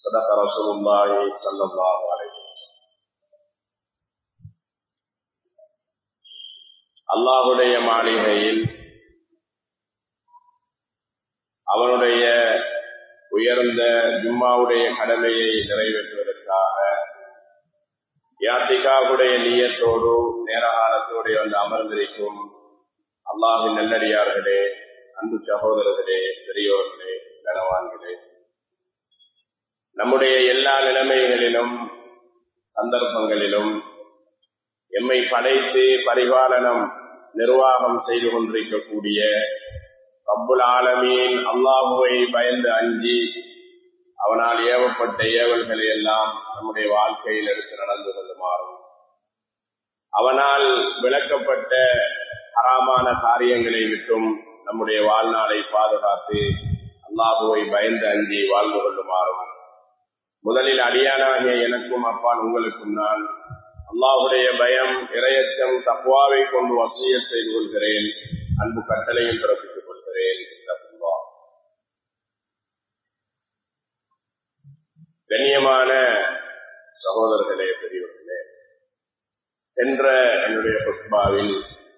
صدق رسول الله صلى الله عليه وسلم அல்லாஹுடைய மாளிகையில் அவனுடைய உயர்ந்த ஜும்மாவுடைய கடமையை நிறைவேற்றுவதற்காக யாத்திகாவுடைய நீயத்தோடு நேரகாலத்தோடு வந்து அமர்ந்திருக்கும் அல்லாஹின் நல்லடியார்களே அன்பு சகோதரர்களே பெரியோர்களே கனவான்களே நம்முடைய எல்லா நிலைமைகளிலும் சந்தர்ப்பங்களிலும் எம்மை படைத்து பரிபாலனம் நிர்வாகம் செய்து கொண்டிருக்கக்கூடிய அப்புல் ஆலமீன் அல்லாஹுவை பயந்து அஞ்சி அவனால் ஏவப்பட்ட ஏவல்களை எல்லாம் நம்முடைய வாழ்க்கையில் எடுத்து நடந்து கொள்ளுமாறும் அவனால் விளக்கப்பட்ட அறாமான காரியங்களை விட்டும் நம்முடைய வாழ்நாளை பாதுகாத்து அல்லாஹுவை பயந்து அஞ்சி வாழ்ந்து கொள்ளுமாறும் முதலில் அடியானாகிய எனக்கும் அப்பால் உங்களுக்கும் நான் அல்லாஹுடைய பயம் இரையச்சம் தக்குவாவை கொண்டு வசிய செய்து கொள்கிறேன் அன்பு கட்டளையும் பிறப்பித்துக் கொள்கிறேன் கண்ணியமான சகோதரர்களே பெரியவர்களே என்ற என்னுடைய புஷ்பாவில்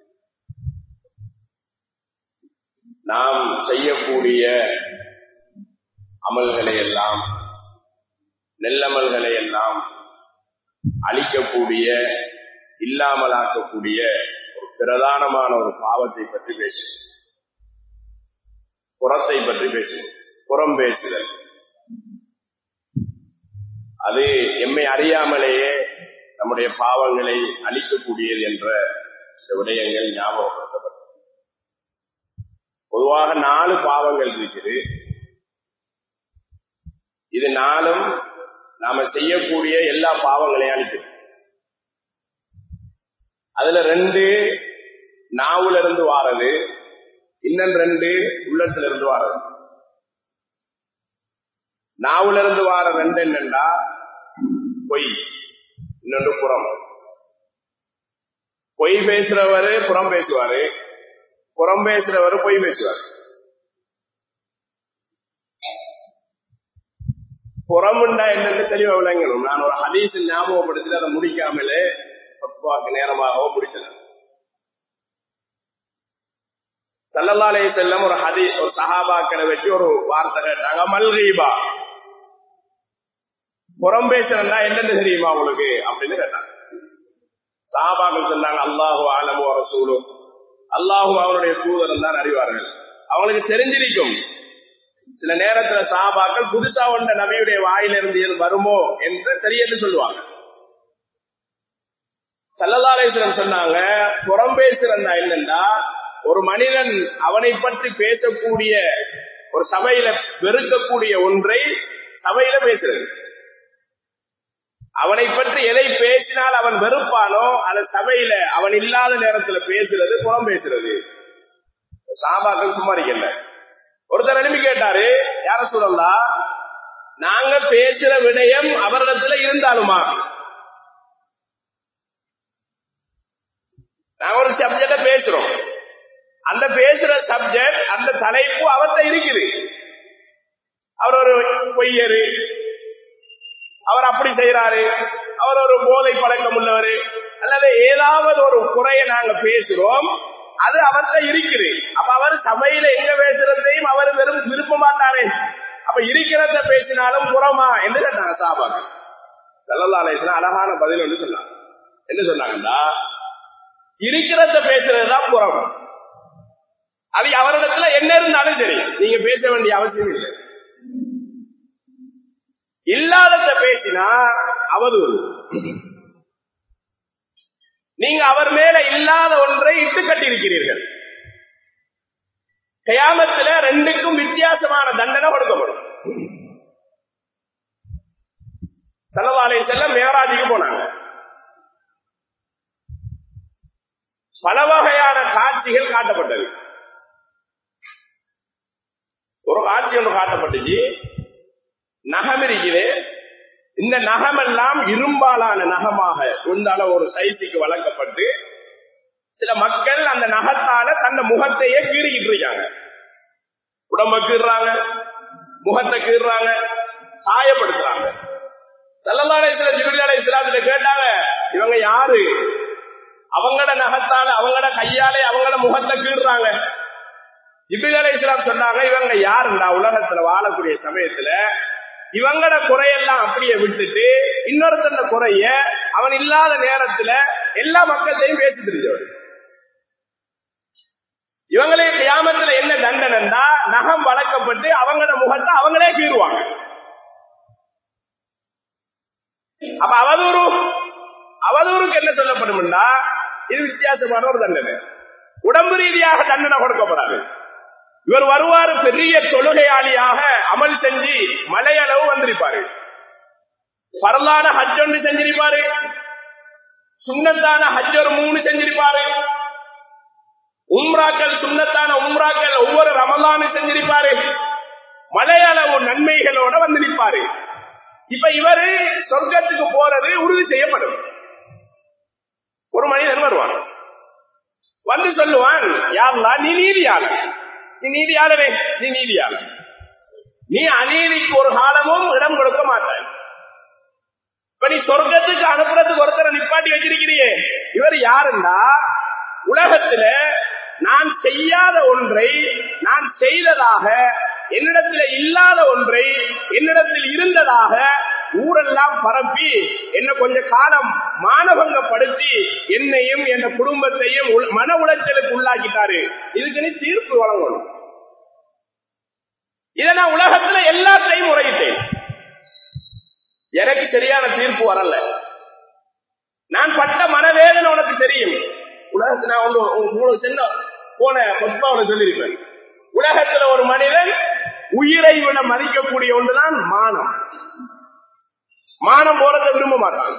நாம் செய்யக்கூடிய அமல்களை எல்லாம் நெல்லமல்களை எல்லாம் அழிக்கக்கூடிய இல்லாமலாக்கக்கூடிய ஒரு பிரதானமான ஒரு பாவத்தை பற்றி பேசுவோம் புறத்தை பற்றி பேசுவோம் புறம் பேசுதல் அது எம்மை அறியாமலேயே நம்முடைய பாவங்களை அழிக்கக்கூடியது என்ற சில விடயங்கள் ஞாபகப்படுத்தப்பட்டது பொதுவாக நாலு பாவங்கள் இருக்குது இது நாளும் நாம செய்யக்கூடிய எல்லா பாவங்களையும் அழிக்கும் அதுல ரெண்டு நாவுல இருந்து வாரது இன்னும் ரெண்டு உள்ளத்துல இருந்து வாரது நாவுல இருந்து வார ரெண்டு என்னண்டா பொய் இன்னொன்று புறம் பொய் பேசுறவரு புறம் பேசுவாரு புறம் பேசுறவரு பொய் பேசுவாரு புறமுண்டா என்னன்னு தெளிவா விளங்கணும் நான் ஒரு ஹதீஸ் ஞாபகப்படுத்தி அதை முடிக்காமலே பத்துவாக்கு நேரமாகவோ முடிச்சேன் சல்லல்லாலே செல்லம் ஒரு ஹதி ஒரு சஹாபாக்களை வச்சு ஒரு வார்த்தை கேட்டாங்க மல்கீபா புறம் பேசுறா என்னென்ன தெரியுமா உங்களுக்கு அப்படின்னு கேட்டாங்க சஹாபாக்கள் சொன்னாங்க அல்லாஹு ஆலமு அரசூலு அல்லாஹு அவனுடைய தூதரன் தான் அறிவார்கள் அவங்களுக்கு தெரிஞ்சிருக்கும் சில நேரத்துல சாபாக்கள் புதுசா வந்த நபியுடைய வாயிலிருந்து எது வருமோ என்று தெரியன்னு சொல்லுவாங்க சல்லதாலேஸ்வரம் சொன்னாங்க புறம் பேசுறா என்னன்னா ஒரு மனிதன் அவனை பற்றி பேசக்கூடிய ஒரு சபையில வெறுக்கக்கூடிய ஒன்றை சபையில பேசுறது அவனை பற்றி எதை பேசினால் அவன் வெறுப்பானோ அந்த சபையில அவன் இல்லாத நேரத்துல பேசுறது புறம் பேசுறது சாபாக்கள் சும்மாரிக்கல ஒருத்தர் எழுப்பி கேட்டாரு யார சொல்லலாம் நாங்க பேசுற விடயம் அவரிடத்துல இருந்தாலுமா நாங்க ஒரு சப்ஜெக்ட பேசுறோம் அந்த பேசுற சப்ஜெக்ட் அந்த தலைப்பு அவர்கிட்ட இருக்குது அவர் ஒரு பொய்யரு அவர் அப்படி செய்யறாரு அவர் ஒரு போதை பழக்கம் உள்ளவர் அல்லது ஏதாவது ஒரு குறைய நாங்க பேசுறோம் அது அவர்கிட்ட இருக்குது அப்ப அவர் சபையில எங்க பேசுறதையும் அவர் வெறும் விரும்ப மாட்டாரே அப்ப இருக்கிறத பேசினாலும் புறமா என்று கேட்டாங்க சாபாங்க செல்லல்லாலேசன அழகான பதில் ஒன்று சொன்னாங்க என்ன சொன்னாங்கன்னா இருக்கிறத பேசுறதுதான் புறம் அது அவரிடத்துல என்ன இருந்தாலும் சரி நீங்க பேச வேண்டிய அவசியம் இல்லை இல்லாதத பேசினா அவதூறு நீங்க அவர் மேல இல்லாத ஒன்றை இட்டு கட்டியிருக்கிறீர்கள் கயாமத்துல ரெண்டுக்கும் வித்தியாசமான தண்டனை கொடுக்கப்படும் செலவாலை செல்ல மேராஜுக்கு போனாங்க பல வகையான காட்சிகள் காட்டப்பட்டது ஒரு காட்சி ஒன்று காட்டப்பட்டுச்சு நகம் இருக்குது இந்த நகமெல்லாம் இரும்பாலான நகமாக கொண்டால ஒரு சைஸுக்கு வழங்கப்பட்டு சில மக்கள் அந்த நகத்தால தந்த முகத்தையே கீறிக்கிட்டு இருக்காங்க உடம்ப கீறாங்க முகத்தை கீறாங்க காயப்படுத்துறாங்க செல்லல்லாடத்துல ஜிபிரி இஸ்லாத்துல கேட்டாங்க இவங்க யாரு அவங்களோட நகத்தால அவங்களோட கையாலே அவங்களோட முகத்தை கீறுறாங்க ஜிபிரி அலை இஸ்லாம் சொன்னாங்க இவங்க யாருண்டா உலகத்துல வாழக்கூடிய சமயத்துல இவங்களோட குறையெல்லாம் அப்படியே விட்டுட்டு இன்னொருத்தந்த குறைய அவன் இல்லாத நேரத்துல எல்லா மக்களையும் பேசி தெரிஞ்சவர் இவங்களே கியாமத்துல என்ன தண்டனைன்னா நகம் வளர்க்கப்பட்டு அவங்களோட முகத்தை அவங்களே கீறுவாங்க அப்ப அவதூறு அவதூறுக்கு என்ன சொல்லப்படும்னா இது வித்தியாசமான ஒரு தண்டனை உடம்பு ரீதியாக தண்டனை கொடுக்கப்படாது இவர் வருவாரு பெரிய தொழுகையாளியாக அமல் செஞ்சு மலையளவு வந்திருப்பாரு பரலான ஹஜ் ஒன்று செஞ்சிருப்பாரு சுண்ணத்தான ஹஜ் ஒரு மூணு செஞ்சிருப்பாரு உம்ராக்கள் சுண்ணத்தான உம்ராக்கள் ஒவ்வொரு ரமலானு செஞ்சிருப்பாரு மலையளவு நன்மைகளோட வந்து நிற்பாரு இப்ப இவரு சொர்க்கத்துக்கு போறது உறுதி செய்யப்படும் ஒரு மனிதன் வருவான் வந்து சொல்லுவான் யாருலா நீ நீதியாளர் நீ நீதியாளரே நீ நீதியாளர் நீ அநீதிக்கு ஒரு காலமும் இடம் கொடுக்க மாட்டாய் இப்ப நீ சொர்க்கத்துக்கு அனுப்புறதுக்கு ஒருத்தரை நிப்பாட்டி வச்சிருக்கிறியே இவர் யாருன்னா உலகத்துல நான் செய்யாத ஒன்றை நான் செய்ததாக என்னிடத்தில் இல்லாத ஒன்றை என்னிடத்தில் இருந்ததாக ஊரெல்லாம் பரப்பி என்ன கொஞ்ச காலம் மானபங்கப்படுத்தி என்னையும் என் குடும்பத்தையும் உள்- மன உளைச்சலுக்கு உள்ளாக்கிட்டாரு இதுக்கு நீ தீர்ப்பு வழங்கணும் இதை நான் உலகத்துல எல்லாத்தையும் முறையிட்டேன் எனக்கு சரியான தீர்ப்பு வரல நான் பட்ட மனவேதனை உனக்கு தெரியும் உலகத்துல நான் ஒன்று உங்களுக்கு சின்ன போன பொஸ்பாவில சொல்லியிருப்பேன் உலகத்துல ஒரு மனிதன் உயிரை விட மதிக்கக்கூடிய ஒன்றுதான் மானம் மானம் போறதை விரும்ப மாட்டான்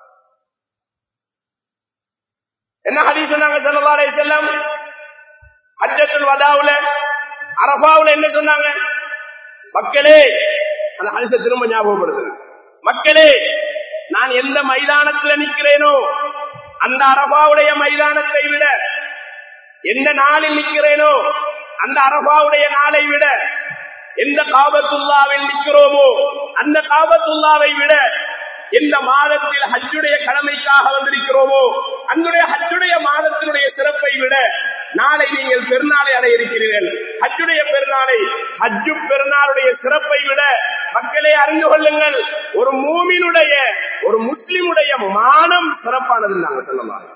என்ன ஹதீஸ் சொன்னாங்க செல்லவாரே செல்லம் ஹஜ்ஜத்துல் வதாவுல அரபாவுல என்ன சொன்னாங்க மக்களே அந்த ஹதீஸை திரும்ப ஞாபகப்படுத்துங்க மக்களே நான் எந்த மைதானத்துல நிக்கிறேனோ அந்த அரபாவுடைய மைதானத்தை விட எந்த நாளில் நிக்கிறேனோ அந்த அரபாவுடைய நாளை விட எந்த காபத்துல்லாவில் நிற்கிறோமோ அந்த காபத்துல்லாவை விட எந்த மாதத்தில் ஹஜ்ஜுடைய கடமைக்காக வந்திருக்கிறோமோ அந்த ஹஜ்ஜுடைய மாதத்தினுடைய சிறப்பை விட நாளை நீங்கள் பெருநாளை அடைய இருக்கிறீர்கள் ஹஜ்ஜுடைய பெருநாளை ஹஜ்ஜு பெருநாளுடைய சிறப்பை விட மக்களே அறிந்து கொள்ளுங்கள் ஒரு மூமினுடைய ஒரு முஸ்லிமுடைய மானம் சிறப்பானது நாங்கள் சொல்லலாம்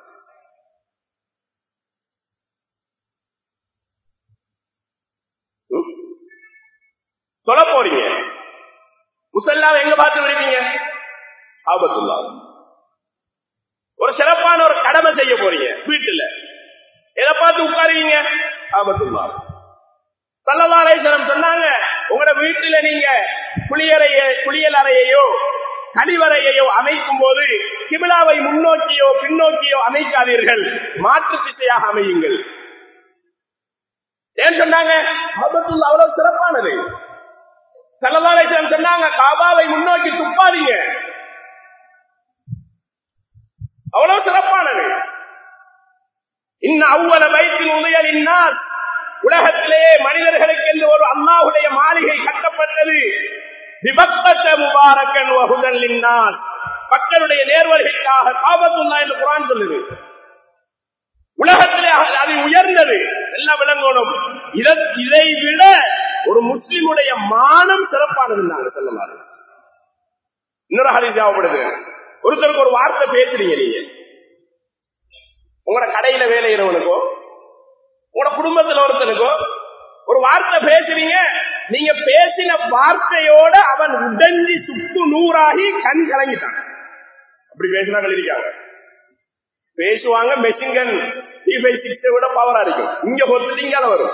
சொல்ல போறீங்க முசல்லாவை எங்க பார்த்து விடுவீங்க ஆபத்துல்லா ஒரு சிறப்பான ஒரு கடமை செய்ய போறீங்க வீட்டுல எதை பார்த்து உட்காருவீங்க ஆபத்துல்லா சல்லவாரேஸ்வரம் சொன்னாங்க உங்களோட வீட்டுல நீங்க குளியறைய குளியல் அறையையோ கழிவறையையோ அமைக்கும் போது கிபிலாவை முன்னோக்கியோ பின்னோக்கியோ அமைக்காதீர்கள் மாற்று திசையாக அமையுங்கள் ஏன் சொன்னாங்க ஆபத்துல்லா அவ்வளவு சிறப்பானது சல்லவாரேஸ்வரம் சொன்னாங்க காபாவை முன்னோக்கி துப்பாதீங்க அவ்வளவு சிறப்பானது இன்ன அவ்வள வயிற்றில் உதயல் இன்னார் உலகத்திலேயே மனிதர்களுக்கு என்று ஒரு அல்லாஹுடைய மாளிகை கட்டப்பட்டது விபத்தத்த முபாரக்கன் வகுதல் இன்னார் மக்களுடைய நேர்வழிக்காக காபத்துல்லா என்று குரான் சொல்லுது உலகத்திலே அது உயர்ந்தது எல்லாம் விளங்கணும் இத- இதை விட ஒரு முஸ்லிமுடைய மானம் சிறப்பானது நாங்க சொல்லலாம் இன்னொரு ஹரி தேவைப்படுது ஒருத்தருக்கு ஒரு வார்த்தை பேசுறீங்க நீங்க உங்களோட கடையில வேலை செய்யறவனுக்கோ உங்களோட குடும்பத்துல ஒருத்தனுக்கோ ஒரு வார்த்தை பேசுறீங்க நீங்க பேசின வார்த்தையோட அவன் உடஞ்சி சுக்கு நூறாகி கண் கலங்கிட்டான் அப்படி பேசினாங்க இருக்காங்க பேசுவாங்க மெஷின்கன் சிக்ஸை விட பவரா இருக்கும் இங்க பொறுத்துட்டீங்க வரும்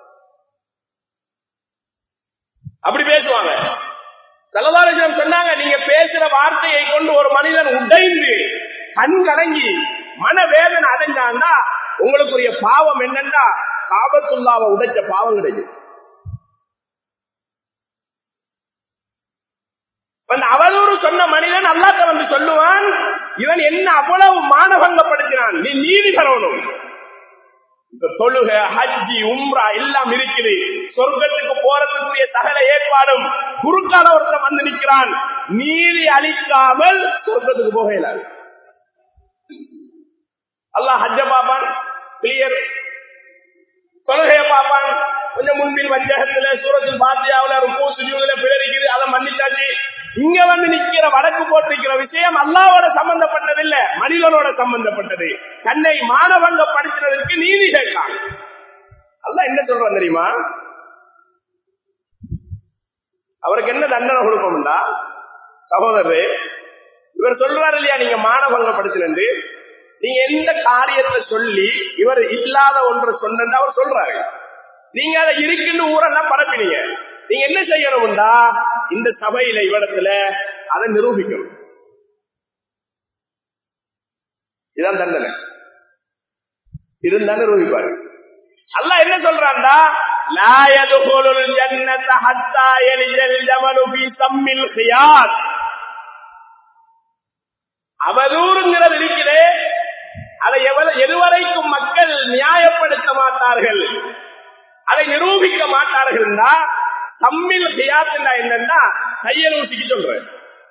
அப்படி பேசுவாங்க செலவாரஜம் சொன்னாங்க நீங்க பேசுற வார்த்தையை கொண்டு ஒரு மனிதன் உடைந்து கண் கலங்கி மனவேதனை அடைஞ்சான்னா உங்களுக்குரிய பாவம் என்னன்னா காபத்துள்ளாவை உடைச்ச பாவம் கிடைக்கும் அந்த அவதூறு சொன்ன மனிதன் அல்லாட்ட வந்து சொல்லுவான் இவன் என்ன அவ்வளவு மானபங்கப்படுத்தினான் நீ நீதி தரணும் இப்ப தொழுக ஹஜ்ஜி உம்ரா எல்லாம் இருக்குது சொர்க்கத்துக்கு போறதுக்குரிய சகல ஏற்பாடும் குறுக்கால ஒருத்தன் வந்து நிற்கிறான் நீதி அளிக்காமல் சொர்க்கத்துக்கு போக இயலாது அல்லாஹ் ஹஜ்ஜ பாப்பான் கிளியர் தொழுகைய பாப்பான் கொஞ்சம் முன்பில் வஞ்சகத்துல சூரத்தில் பாத்தியாவில் ருக்கு சுஜூதுல பிறரிக்குது அதை மன்னிச்சாச்சு இங்க வந்து நிக்கிற வடக்கு போட்டிருக்கிற விஷயம் அல்லாவோட சம்பந்தப்பட்டதில்ல மனிதனோட சம்பந்தப்பட்டது தன்னை மானவங்கப்படுத்தினதற்கு நீதி கேட்கான் அல்லாஹ் என்ன சொல்றான் தெரியுமா அவருக்கு என்ன தண்டனை கொடுப்போம்டா சகோதரரே இவர் சொல்றாரு இல்லையா நீங்க மானபங்கப்படுத்தினது நீங்க எந்த காரியத்தை சொல்லி இவர் இல்லாத ஒன்றை சொன்ன அவர் சொல்றாரு நீங்க அதை இருக்குன்னு ஊரெல்லாம் பரப்பினீங்க நீங்க என்ன செய்யணும்டா இந்த சபையில இவ்விடத்துல அதை நிரூபிக்கணும் இதான் தண்டனை இருந்தா நிரூபிப்பாரு அல்லாஹ் என்ன சொல்றான்டா லா யதுகுலுல் ஜன்னத ஹத்தா யலிஜல் ஜமலு ஃபீ சம்மில் கியாத் அவதூறுங்கிறது இருக்கிறே அதை எவ்வளவு எதுவரைக்கும் மக்கள் நியாயப்படுத்த மாட்டார்கள் அதை நிரூபிக்க மாட்டார்கள் தம்மில் ஹியாத்துனா என்னன்னா தையல் ஊசிக்கு சொல்றேன்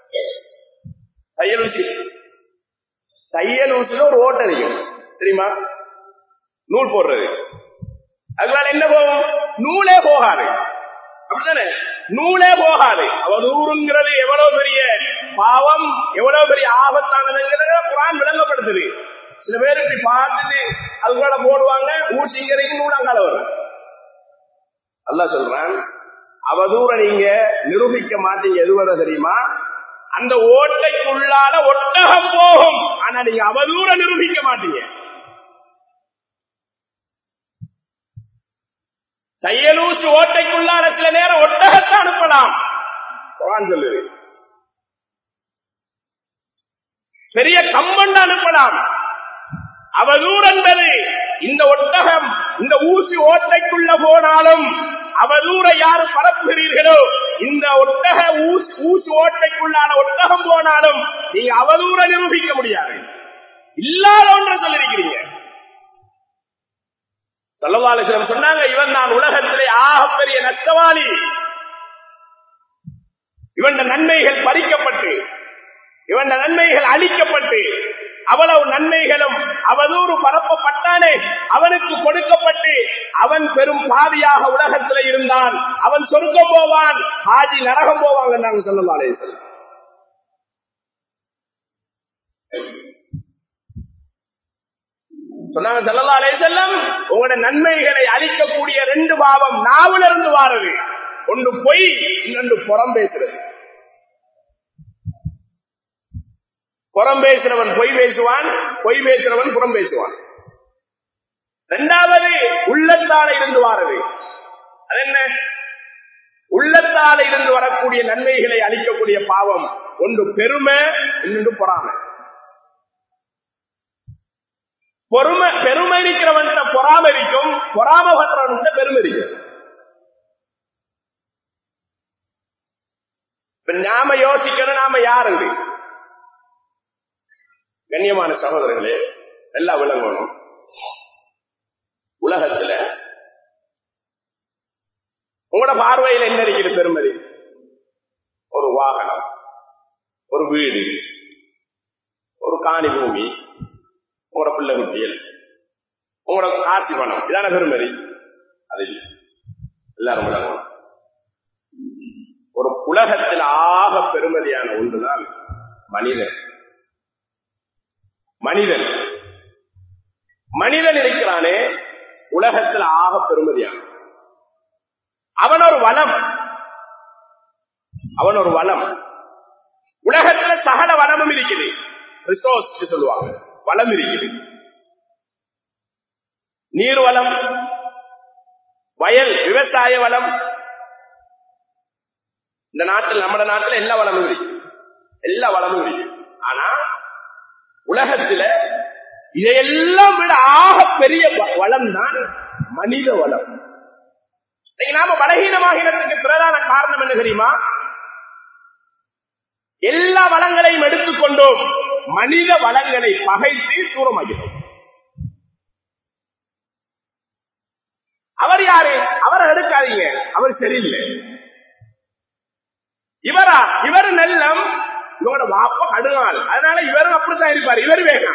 தையல் ஊசி தையல் ஊசில ஒரு ஓட்டை இருக்கும் தெரியுமா நூல் போடுறது அதனால என்ன போகும் நூலே போகாது அப்படித்தானே நூலே போகாது அவதூறுங்கிறது எவ்வளவு பெரிய பாவம் எவ்வளவு பெரிய ஆபத்தானதுங்கிறத குரான் விளங்கப்படுத்துது சில பேர் இப்படி பார்த்துட்டு அது கூட போடுவாங்க ஊசிங்கிறதுக்கு நூலாங்கால வரும் அல்ல சொல்றான் அவதூற நீங்க நிரூபிக்க மாட்டீங்க எதுவரை தெரியுமா அந்த ஓட்டைக்குள்ளால ஒட்டகம் போகும் ஆனா நீங்க அவதூற நிரூபிக்க மாட்டீங்க தையலூசி ஓட்டைக்குள்ளால சில நேரம் ஒட்டகத்தை அனுப்பலாம் குரான் சொல்லுது பெரிய கம்பண்டு அனுப்பலாம் அவதூர் என்பது இந்த ஒட்டகம் இந்த ஊசி ஓட்டைக்குள்ள போனாலும் அவதூற யாரு பரப்புகிறீர்களோ இந்த ஒட்டக ஊசி ஓட்டைக்குள்ளான ஒட்டகம் போனாலும் நீங்க அவதூற நிரூபிக்க முடியாது இல்லாத ஒன்ற சொல்லிருக்கிறீங்க சொல்லவாளுக்கு சொன்னாங்க இவன் நான் உலகத்திலே ஆகப்பெரிய நஷ்டவாளி இவன் நன்மைகள் பறிக்கப்பட்டு இவன் நன்மைகள் அளிக்கப்பட்டு அவ்வளவு நன்மைகளும் அவதூறு பரப்பப்பட்டானே அவனுக்கு கொடுக்கப்பட்டு அவன் பெரும் பாதியாக உலகத்தில் இருந்தான் அவன் சொர்க்கம் போவான் ஹாஜி நரகம் போவாங்க நாங்க சொல்லலாலே சொன்னாங்க செல்லலாலே செல்லம் உங்களோட நன்மைகளை அளிக்கக்கூடிய ரெண்டு பாவம் நாவல இருந்து வாரது ஒன்று பொய் இன்னொன்று புறம் பேசுறது புறம் பேசுறவன் பொய் பேசுவான் பொய் பேசுறவன் புறம் பேசுவான் இரண்டாவது உள்ளத்தால இருந்து வாரது அது என்ன உள்ளத்தால இருந்து வரக்கூடிய நன்மைகளை அளிக்கக்கூடிய பாவம் ஒன்று பெருமை இன்னொன்று பொறாமை பொறுமை பெருமை இருக்கிறவன் பொறாம இருக்கும் பொறாம பண்றவன் பெருமை இருக்கும் நாம யோசிக்கணும் நாம யாருங்க கண்ணியமான சகோதரர்களே எல்லாம் விளங்கணும் உலகத்துல உங்களோட பார்வையில் என்ன இருக்குது பெருமதி ஒரு வாகனம் ஒரு வீடு ஒரு காணி பூமி உங்களோட பிள்ளை குட்டியல் உங்களோட காட்சி பணம் இதான பெருமதி அது எல்லாரும் விளங்கணும் ஒரு உலகத்தில் ஆக பெருமதியான ஒன்றுதான் மனிதன் மனிதன் மனிதன் இருக்கிறானே உலகத்தில் ஆக பெருமதியான அவன் ஒரு வளம் அவன் ஒரு வளம் உலகத்துல சகல வளமும் இருக்குது ரிசோர்ஸ் சொல்லுவாங்க வளம் இருக்குது நீர் வளம் வயல் விவசாய வளம் இந்த நாட்டில் நம்ம நாட்டில் எல்லா வளமும் இருக்கு எல்லா வளமும் இருக்கு ஆனா உலகத்துல இதையெல்லாம் விட ஆக பெரிய வளம் தான் மனித வளம் நாம பலகீனமாகிறதுக்கு பிரதான காரணம் என்ன தெரியுமா எல்லா வளங்களையும் எடுத்துக்கொண்டோம் மனித வளங்களை பகைத்து தூரமாகிறோம் அவர் யாரு அவர் எடுக்க நினைச்சிடாதீங்க அவர் சரியில்லை இவரா இவர் நல்லம் இவரோட வாப்ப கடுங்கால் அதனால இவரும் அப்படித்தான் இருப்பார் இவர் வேணாம்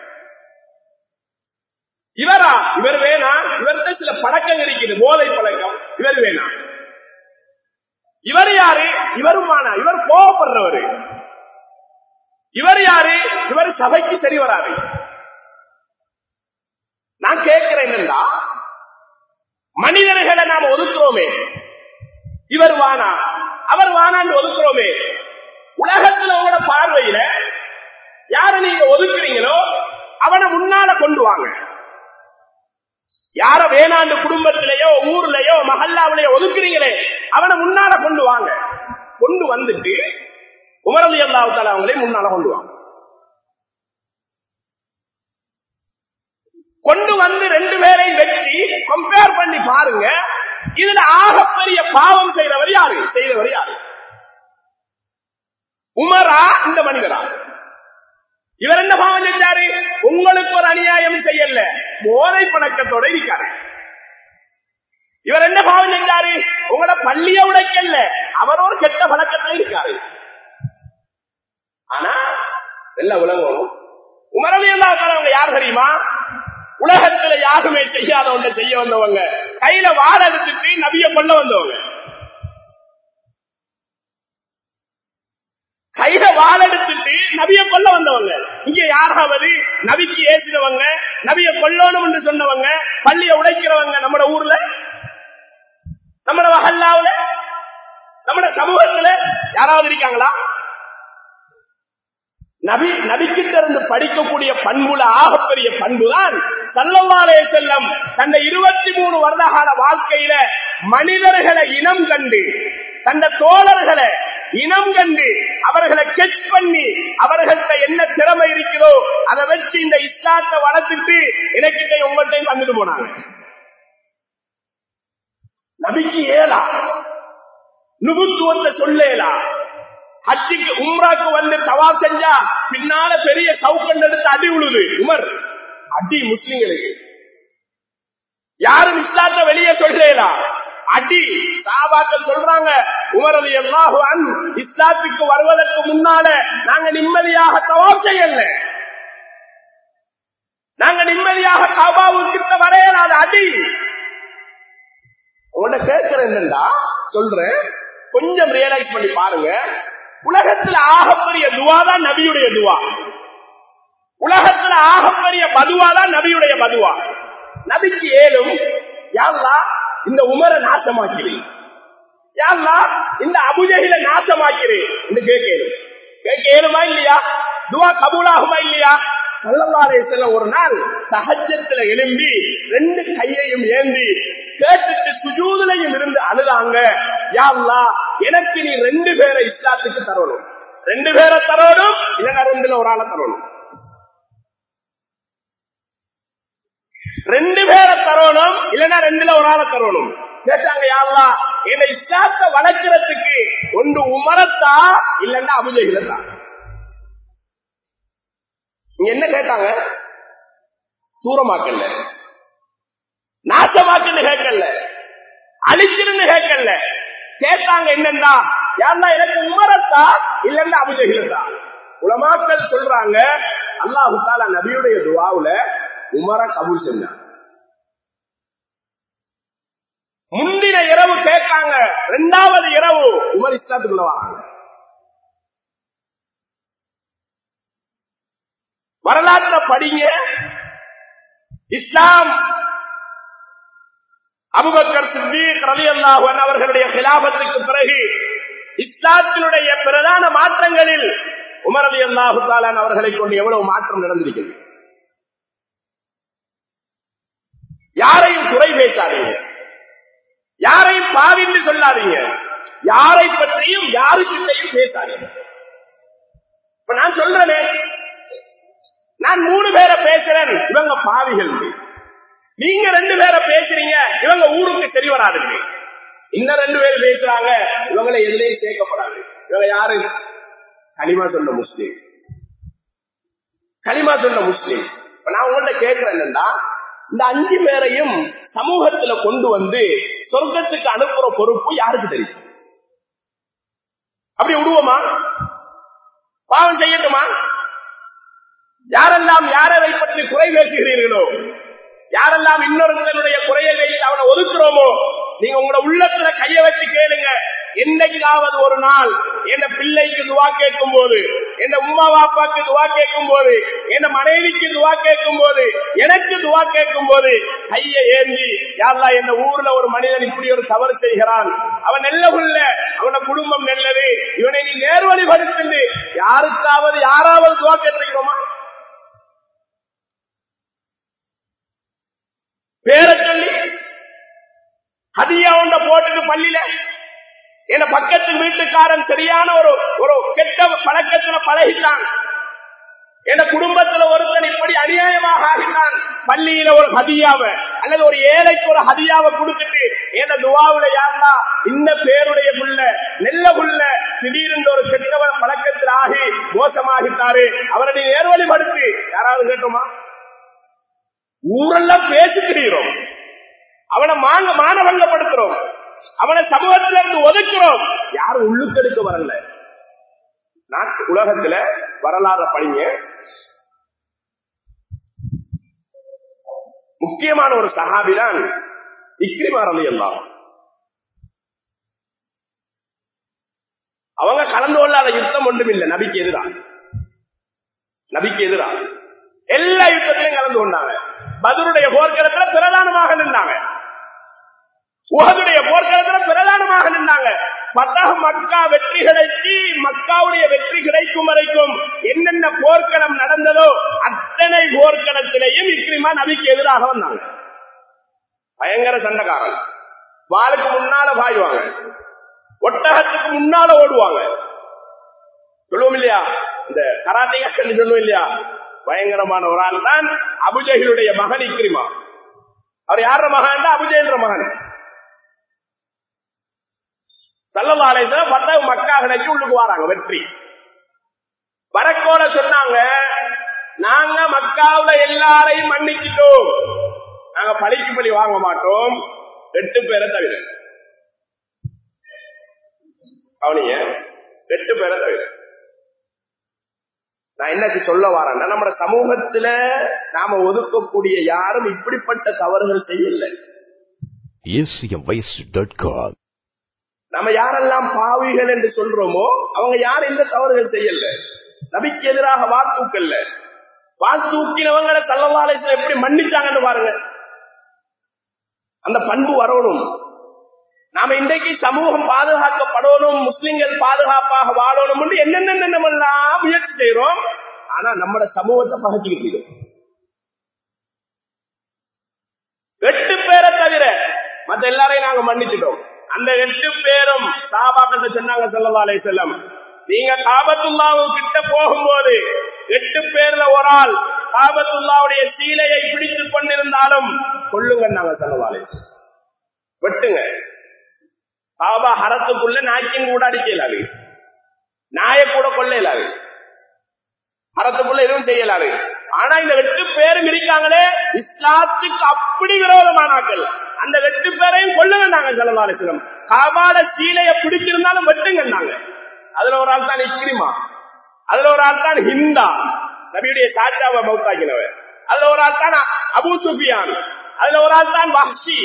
இவரா இவர் வேணாம் இவர்கிட்ட சில பழக்கம் இருக்குது போதை பழக்கம் இவர் வேணாம் இவர் யாரு இவரும் ஆனா இவர் கோவப்படுறவரு இவர் யாரு இவர் சபைக்கு சரி வராது நான் கேட்கிறேன் என்னன்னா மனிதர்களை நாம ஒதுக்குறோமே இவர் வானா அவர் வானான்னு ஒதுக்குறோமே உலகத்துல உங்களோட பார்வையில யார நீங்க ஒதுக்குறீங்களோ அவனை முன்னால கொண்டு வாங்க யார வேணாண்டு குடும்பத்திலேயோ ஊர்லயோ மஹல்லாவிலேயோ ஒதுக்குறீங்களே அவனை முன்னால கொண்டு வாங்க கொண்டு வந்துட்டு உமரது அல்லாவுத்தால அவங்களே முன்னால கொண்டு வாங்க கொண்டு வந்து ரெண்டு பேரையும் வெட்டி கம்பேர் பண்ணி பாருங்க இதுல ஆகப்பெரிய பாவம் செய்தவர் யாரு செய்தவர் யாரு உமரா இந்த மனிதரா இவர் என்ன பாவம் செஞ்சாரு உங்களுக்கு ஒரு அநியாயம் செய்யல போதை பழக்கத்தோட இருக்காரு இவர் என்ன பாவம் செஞ்சாரு உங்களோட பள்ளிய உடைக்கல அவர் ஒரு கெட்ட பழக்கத்துல இருக்காரு ஆனா நல்ல உலகம் உமரவி அவங்க யார் தெரியுமா உலகத்துல யாருமே செய்யாத ஒன்றை செய்ய வந்தவங்க கையில வாழ எடுத்துட்டு நபிய கொள்ள வந்தவங்க கையில வாழ எடுத்துட்டு நபிய கொல்ல வந்தவங்க இங்க யாராவது நபிக்கு ஏசினவங்க நபிய கொல்லணும் என்று சொன்னவங்க பள்ளிய உடைக்கிறவங்க நம்ம ஊர்ல நம்ம வகல்லாவுல நம்ம சமூகத்துல யாராவது இருக்காங்களா நபி நபிக்கிட்ட இருந்து படிக்கக்கூடிய பண்புல ஆகப்பெரிய பண்புதான் சல்லவாலே செல்லம் தந்த இருபத்தி மூணு வருடகால வாழ்க்கையில மனிதர்களை இனம் கண்டு தந்த தோழர்களை இனம் கண்டு அவர்களை கெச் பண்ணி அவர்கள்ட்ட என்ன திறமை இருக்கிறதோ அதை வச்சு இந்த இஸ்லாத்தை வளர்த்துட்டு எனக்கிட்ட உங்கள்கிட்ட தந்துட்டு போனாங்க நபிக்கு ஏலா நுபுத்துவத்தை சொல்லேலா ஹஜ்ஜிக்கு உம்ராக்கு வந்து தவா செஞ்சா பின்னால பெரிய சவுக்கண்ட் எடுத்து அடி உழுது உமர் அடி முஸ்லிம்களுக்கு யாரும் இஸ்லாத்த வெளியே சொல்லலாம் அடி சாபாக்கள் சொல்றாங்க உமரது எல்லாகும் இஸ்லாத்துக்கு வருவதற்கு முன்னால நாங்க நிம்மதியாக தவாப் செய்யல நாங்க நிம்மதியாக காபாவுக்கு வரையலாத அடி உங்கள்ட்ட கேட்கிறேன் என்னண்டா சொல்றேன் கொஞ்சம் ரியலைஸ் பண்ணி பாருங்க உலகத்துல ஆகப்பெரிய துவா தான் நபியுடைய துவா உலகத்துல ஆகப்பெரிய பதுவா தான் நபியுடைய பதுவா நபிக்கு ஏழும் யாருலா இந்த உமரை நாசமாக்கிறேன் யாருலா இந்த அபுஜகில நாசமாக்கிறேன் என்று கேட்கணும் கேட்க ஏழுமா இல்லையா துவா கபூலாகுமா இல்லையா சல்லல்லாரே செல்ல ஒரு நாள் சகஜத்துல எழும்பி ரெண்டு கையையும் ஏந்தி கேட்டுட்டு சுஜூதுலையும் இருந்து அழுதாங்க யாருலா எனக்கு நீ ரெண்டு பேரை இஸ்லாத்துக்கு தரணும் ரெண்டு பேரை தரணும் இல்லைன்னா ரெண்டுல ஒரு ஆளை தரணும் ரெண்டு பேரை தரணும் இல்லைன்னா ரெண்டுல ஒரு ஆளை தரணும் கேட்டாங்க யாருலா என்னை இஸ்லாத்தை வளர்க்கறதுக்கு ஒன்று உமரத்தா இல்லைன்னா அபுஜகிலத்தா நீங்க என்ன கேட்டாங்க தூரமாக்கல்ல நாசமாக்குன்னு கேட்கல அழிச்சிருன்னு கேட்கல கேட்டாங்க என்னன்னா யாருன்னா எனக்கு உமரத்தா இல்லன்னா அபுஜகிலத்தா உலமாக்கள் சொல்றாங்க அல்லாஹு தாலா நபியுடைய துவாவுல உமர கபூல் செஞ்சாங்க முந்தின இரவு கேட்காங்க இரண்டாவது இரவு உமர் இஸ்லாத்துக்குள்ள வராங்க வரலாற்ற படிங்க இஸ்லாம் அபுபக்கர் சித்திக் ரவி அல்லாஹன் அவர்களுடைய கிலாபத்துக்கு பிறகு இஸ்லாத்தினுடைய பிரதான மாற்றங்களில் உமரதி அல்லாஹு தாலான் அவர்களை கொண்டு எவ்வளவு மாற்றம் நடந்திருக்கிறது யாரையும் குறை பேசாதீங்க யாரையும் பாவின்னு சொல்லாதீங்க யாரை பற்றியும் யாருக்கிட்டையும் பேசாதீங்க இப்ப நான் சொல்றேனே நான் மூணு பேரை பேசுறேன் இவங்க பாவிகள் நீங்க ரெண்டு பேரை பேசுறீங்க இவங்க ஊருக்கு சரி வராதுங்க இன்னும் ரெண்டு பேர் பேசுறாங்க இவங்களை எதுலையும் சேர்க்கப்படாது இவங்க யாரு களிமா சொன்ன முஸ்லீம் களிமா சொன்ன முஸ்லீம் இப்ப நான் உங்கள்ட்ட கேட்கிறேன் என்னன்னா இந்த அஞ்சு பேரையும் சமூகத்துல கொண்டு வந்து சொர்க்கத்துக்கு அனுப்புற பொறுப்பு யாருக்கு தெரியும் அப்படி விடுவோமா பாவம் செய்யட்டுமா யாரெல்லாம் யாரை பற்றி குறை பேசுகிறீர்களோ யாரெல்லாம் இன்னொருத்தனுடைய குறையை வைத்து அவனை ஒதுக்குறோமோ நீங்க உங்களோட உள்ளத்துல கைய வச்சு கேளுங்க என்னைக்காவது ஒரு நாள் என் பிள்ளைக்கு துவா கேட்கும் போது என் உமா பாப்பாக்கு துவா கேட்கும் போது என் மனைவிக்கு துவா கேட்கும் போது எனக்கு துவா கேட்கும் போது கையை ஏந்தி யாரா என் ஊர்ல ஒரு மனிதன் இப்படி ஒரு தவறு செய்கிறான் அவன் நல்ல உள்ள அவன குடும்பம் நல்லது இவனை நீ நேர்வழிப்படுத்து யாருக்காவது யாராவது துவா கேட்டிருக்கிறோமா பேர சொல்லி ஹதியா ஒன்ற போட்டுட்டு பள்ளியில என்ன பக்கத்து வீட்டுக்காரன் சரியான ஒரு ஒரு கெட்ட பழக்கத்துல பழகிட்டான் என் குடும்பத்துல ஒருத்தன் இப்படி அநியாயமாக ஆகிட்டான் பள்ளியில ஒரு ஹதியாவ அல்லது ஒரு ஏழைக்கு ஒரு ஹதியாவை கொடுத்துட்டு என் துவாவுல யாருலா இந்த பேருடைய புள்ள நெல்ல புள்ள திடீர்னு ஒரு கெட்டவன் பழக்கத்தில் ஆகி மோசமாகிட்டாரு அவரை நீ நேர்வழிப்படுத்தி யாராவது கேட்டோமா ஊரெல்லாம் பேசுகிறோம் அவனை மாங்க மானவங்கப்படுத்துறோம் அவனை சமூகத்தில இருந்து ஒதுக்குறோம் யாரும் உள்ளுக்கெடுக்க வரல நாட்டு உலகத்துல வரலாறு படிங்க முக்கியமான ஒரு சகாபிதான் இக்ரிமாரலி எல்லாம் அவங்க கலந்து கொள்ளாத யுத்தம் ஒன்றும் இல்லை நபிக்கு எதிராக நபிக்கு எதிராக எல்லா யுத்தத்திலையும் கலந்து கொண்டாங்க பதருடைய போர்க்களத்துல பிரதானமாக நின்றாங்க உகதுடைய போர்க்களத்துல பிரதானமாக நின்றாங்க பத்தக மக்கா வெற்றி கிடைச்சி மக்காவுடைய வெற்றி கிடைக்கும் வரைக்கும் என்னென்ன போர்க்களம் நடந்ததோ அத்தனை போர்க்களத்திலையும் இக்ரிமா நபிக்கு எதிராக வந்தாங்க பயங்கர சண்டைக்காரன் வாளுக்கு முன்னால பாய்வாங்க ஒட்டகத்துக்கு முன்னால ஓடுவாங்க சொல்லுவோம் இல்லையா இந்த கராத்தே சொல்லுவோம் இல்லையா பயங்கரமான ஒரு ஆள் தான் அபுஜகிலுடைய மகன் இக்ரிமா அவர் யார மகன் அபுஜெயின்ற மகன் சல்லவாலயத்துல பத்த மக்கா கிடைச்சி உள்ளுக்கு வராங்க வெற்றி வரக்கோல சொன்னாங்க நாங்க மக்காவுல எல்லாரையும் மன்னிச்சிட்டோம் நாங்க பழிக்கு பழி வாங்க மாட்டோம் எட்டு பேரை தவிர அவனிய எட்டு பேரை தவிர நான் என்னக்கு சொல்ல வரேன்னா நம்ம சமூகத்துல நாம ஒதுக்கக்கூடிய யாரும் இப்படிப்பட்ட தவறுகள் செய்யல acmvoice.com நம்ம யாரெல்லாம் பாவிகள் என்று சொல்றோமோ அவங்க யாரும் எந்த தவறுகள் செய்யல நபிக்கு எதிராக வாத்தூக்கல்ல வாத்தூக்கினவங்களை தள்ளவாலயத்தில் எப்படி மன்னிச்சாங்கன்னு பாருங்க அந்த பண்பு வரணும் நாம இன்றைக்கு சமூகம் பாதுகாக்கப்படணும் முஸ்லிம்கள் பாதுகாப்பாக வாழணும் என்று என்னென்னென்னமெல்லாம் முயற்சி செய்யறோம் ஆனா நம்மட சமூகத்தை பகச்சிக்கிட்டு எட்டு பேரை தவிர மத்த எல்லாரையும் நாங்க மன்னிச்சிட்டோம் அந்த எட்டு பேரும் சாபாக்கிட்ட சொன்னாங்க செல்லவாலை செல்லம் நீங்க காபத்துல்லாவு கிட்ட போகும்போது எட்டு பேர்ல ஒரு ஆள் காபத்துல்லாவுடைய சீலையை பிடித்துக் கொண்டிருந்தாலும் கொள்ளுங்க நாங்க செல்லவாலை வெட்டுங்க காபா ஹரத்துக்குள்ள நாய்க்கின் கூட அடிக்கலாது நாய கூட கொள்ள இயலாது ஹரத்துக்குள்ள எதுவும் செய்யலாது ஆனா இந்த எட்டு பேரும் இருக்காங்களே இஸ்லாத்துக்கு அப்படி விரோதமானாக்கள் அந்த எட்டு பேரையும் கொள்ளுங்க நாங்க செலவாலோசனம் காபால சீலைய பிடிச்சிருந்தாலும் வெட்டுங்க நாங்க அதுல ஒரு ஆள் தான் இக்ரிமா அதுல ஒரு ஆள் தான் ஹிந்தா நபியுடைய சாச்சாவை மௌத்தாக்கினவர் அதுல ஒரு ஆள் தான் அபு சுஃபியான் அதுல ஒரு ஆள் தான் வஹ்ஷி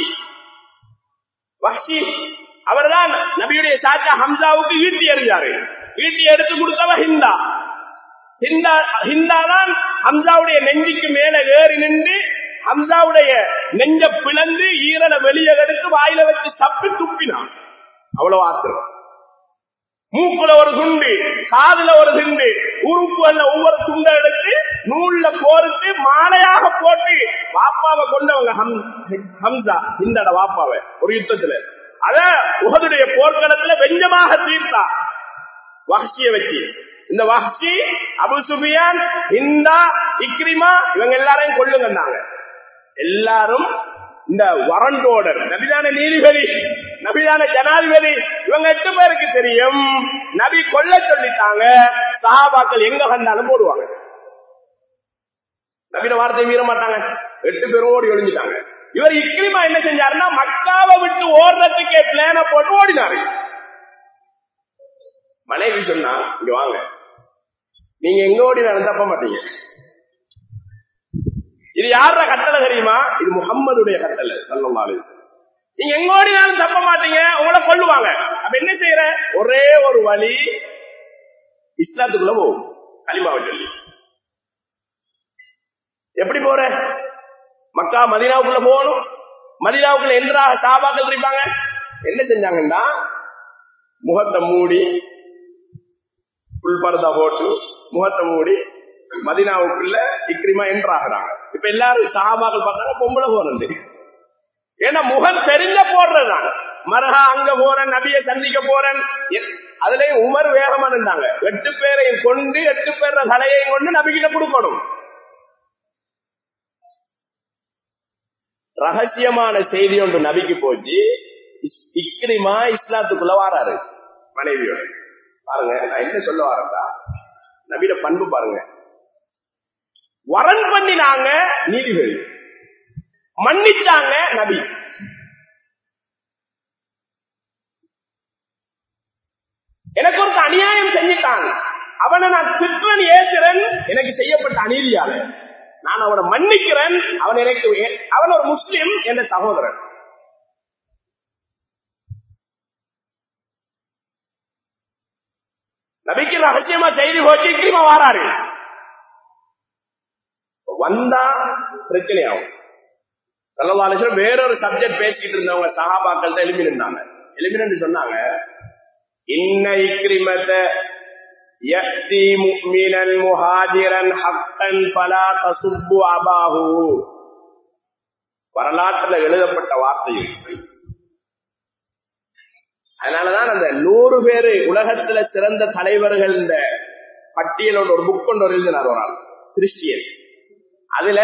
வஹ்ஷி அவர்தான் நபியுடைய சாச்சா ஹம்சாவுக்கு ஈட்டி எறிஞ்சாரு ஈட்டி எடுத்து கொடுத்தவ ஹிந்தா ஹிந்தா ஹிந்தா தான் ஹம்சாவுடைய நெஞ்சுக்கு மேல ஏறி நின்று ஹம்சாவுடைய நெஞ்ச பிளந்து ஈரலை வெளியே எடுத்து வாயில வச்சு சப்பி துப்பினான் அவ்வளவு ஆத்திரம் மூக்குல ஒரு துண்டு காதுல ஒரு துண்டு உறுப்புகள்ல ஒவ்வொரு துண்டை எடுத்து நூல்ல கோர்த்து மாலையாக போட்டு வாப்பாவை கொண்டவங்க ஹம்- ஹம்சா இந்தட வாப்பாவை ஒரு யுத்தத்துல அத உகதுடைய போர்க்களத்துல வெஞ்சமாக தீர்த்தா வஹ்ஷிய வச்சு இந்த வஹ்ஷி அபு சுபியான் இந்தா இக்ரிமா இவங்க எல்லாரையும் கொள்ளுங்கன்னாங்க எல்லாரும் இந்த வரண்டோடர் நபிதான நீதிபதி நபிதான ஜனாதிபதி இவங்க எட்டு பேருக்கு தெரியும் நபி கொல்ல சொல்லிட்டாங்க சஹாபாக்கள் எங்க வந்தாலும் போடுவாங்க நபின வார்த்தை மீற மாட்டாங்க எட்டு பேரும் ஓடி ஒளிஞ்சிட்டாங்க இவர் இக்ரிமா என்ன செஞ்சாருன்னா மக்காவை விட்டு ஓடுறதுக்கே பிளான போட்டு ஓடினாரு மனைவி சொன்னா இங்க வாங்க நீங்க எங்க ஓடினாலும் தப்ப மாட்டீங்க இது யார கட்டளை தெரியுமா இது முகம்மதுடைய கட்டளை சொல்லலாம் நீங்க எங்க ஓடினாலும் தப்ப மாட்டீங்க உங்களை கொல்லுவாங்க அப்ப என்ன செய்யற ஒரே ஒரு வழி இஸ்லாத்துக்குள்ள போகும் களிமாவை சொல்லி எப்படி போற மக்கா மதினாவுக்குள்ள போகணும் மதினாவுக்குள்ள எந்திராக சாபாக்கள் இருப்பாங்க என்ன செஞ்சாங்கன்னா முகத்தை மூடி புல் பரதா போட்டு முகத்தை மூடி மதினாவுக்குள்ள இக்ரிமா என்றாகிறாங்க இப்ப எல்லாரும் சாபாக்கள் பார்த்தாங்க பொம்பளை போறது ஏன்னா முகம் தெரிஞ்ச போடுறதுதான் மரஹா அங்க போறேன் நபிய சந்திக்க போறேன் அதுலயும் உமர் வேகமா இருந்தாங்க எட்டு பேரையும் கொண்டு எட்டு பேர தலையையும் கொண்டு நபிகிட்ட கொடுக்கணும் ரகசியமான செய்தி ஒன்று நபிக்கு போச்சு இக்ரிமா இஸ்லாத்துக்குள்ள வாராரு மனைவியோட பாருங்க நான் என்ன சொல்ல வரேன்டா நபியில பண்பு பாருங்க வரன் பண்ணினாங்க நீதிபதி மன்னிச்சாங்க நபி எனக்கு ஒரு அநியாயம் செஞ்சுட்டான் அவனை நான் திட்டன் ஏசுறேன் எனக்கு செய்யப்பட்ட அநீதியால நான் அவனை மன்னிக்கிறேன் அவன் எனக்கு அவன் ஒரு முஸ்லிம் என்ற சகோதரன் நபிக்கு ரகசியமா செய்தி போச்சு இக்கிரிமா வாராரு வந்தா பிரச்சனையாகும் செல்லவாலேஸ்வரம் வேறொரு சப்ஜெக்ட் பேசிக்கிட்டு இருந்தவங்க சகாபாக்கள் தான் எலும்பி இருந்தாங்க எலும்பினு சொன்னாங்க இன்ன இக்ரிமத்தை يأتي مؤمنا مهاجرا حقا فلا تصب أباه வரலாற்றுல எழுதப்பட்ட வார்த்தையும் அதனாலதான் அந்த நூறு பேரு உலகத்துல சிறந்த தலைவர்கள் இந்த பட்டியலோட ஒரு புக் கொண்டு எழுதினார் ஒரு ஆள் கிறிஸ்டியன் அதுல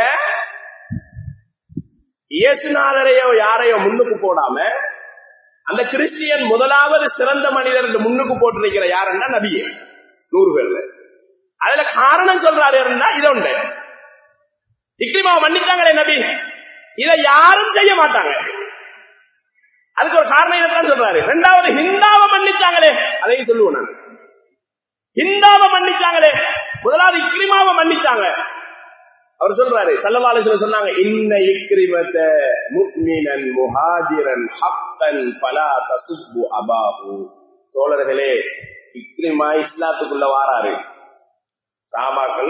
இயேசுநாதரையோ யாரையோ முன்னுக்கு போடாம அந்த கிறிஸ்டியன் முதலாவது சிறந்த மனிதர் முன்னுக்கு போட்டிருக்கிற யாருன்னா நபியே நூறு பேர்ல அதுல காரணம் சொல்றாரு இருந்தா இது உண்டு இக்ரிமாவை மன்னிச்சாங்களே நபி இதை யாரும் செய்ய மாட்டாங்க அதுக்கு ஒரு காரணம் என்னத்தான் சொல்றாரு ரெண்டாவது ஹிந்தாவை மன்னிச்சாங்களே அதையும் சொல்லுவோம் நான் ஹிந்தாவை மன்னிச்சாங்களே முதலாவது இக்ரிமாவை மன்னிச்சாங்க அவர் சொல்றாரு சல்லவாலத்துல சொன்னாங்க இன்ன இக்ரிமத்த முக்மினன் முஹாஜிரன் ஹப்பன் பலா தசுப்பு அபாபு தோழர்களே இக்ரிமா இஸ்லாத்துக்குள்ள வாராரு சாபாக்கள்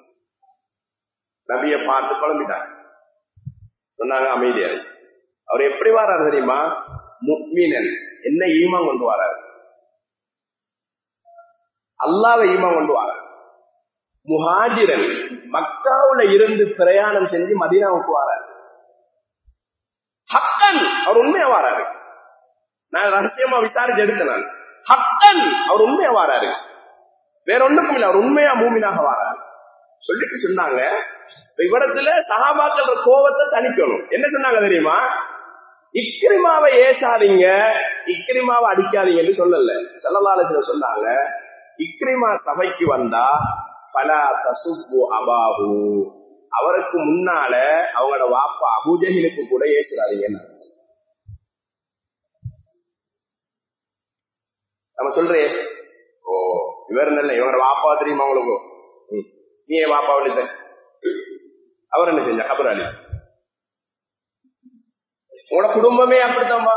நபிய பார்த்து குழம்பிட்டாங்க சொன்னாங்க அமைதியாரு அவர் எப்படி வராரு தெரியுமா முக்மீனன் என்ன ஈமா கொண்டு வராரு அல்லாவை ஈமா கொண்டு வராரு முஹாஜிரன் மக்காவுல இருந்து பிரயாணம் செஞ்சு மதீனாவுக்கு வராரு ஹக்கன் அவர் உண்மையா வராரு நான் ரகசியமா விசாரிச்சு எடுத்தேன் நான் ஹக்கன் அவர் உண்மையா வராரு வேற ஒண்ணுக்கும் இல்ல அவர் உண்மையா மூமினாக வராரு சொல்லிட்டு சொன்னாங்க இவ்விடத்துல சகாபாக்கள் கோபத்தை தணிக்கணும் என்ன சொன்னாங்க தெரியுமா இக்கிரிமாவை ஏசாதீங்க இக்கிரிமாவை அடிக்காதீங்கன்னு சொல்லல செல்லலாலத்துல சொன்னாங்க இக்ரிமா சபைக்கு வந்தா பல தசுப்பு அபாஹு அவருக்கு முன்னால அவங்களோட வாப்பா அபுஜகிலுக்கு கூட ஏசுறாதீங்க நம்ம சொல்றே ஓ இவர் நல்ல இவரோட வாப்பா தெரியுமா உங்களுக்கு நீ என் வாப்பா விழுந்த அவர் என்ன செஞ்ச கபராளி உங்களோட குடும்பமே அப்படித்தான்பா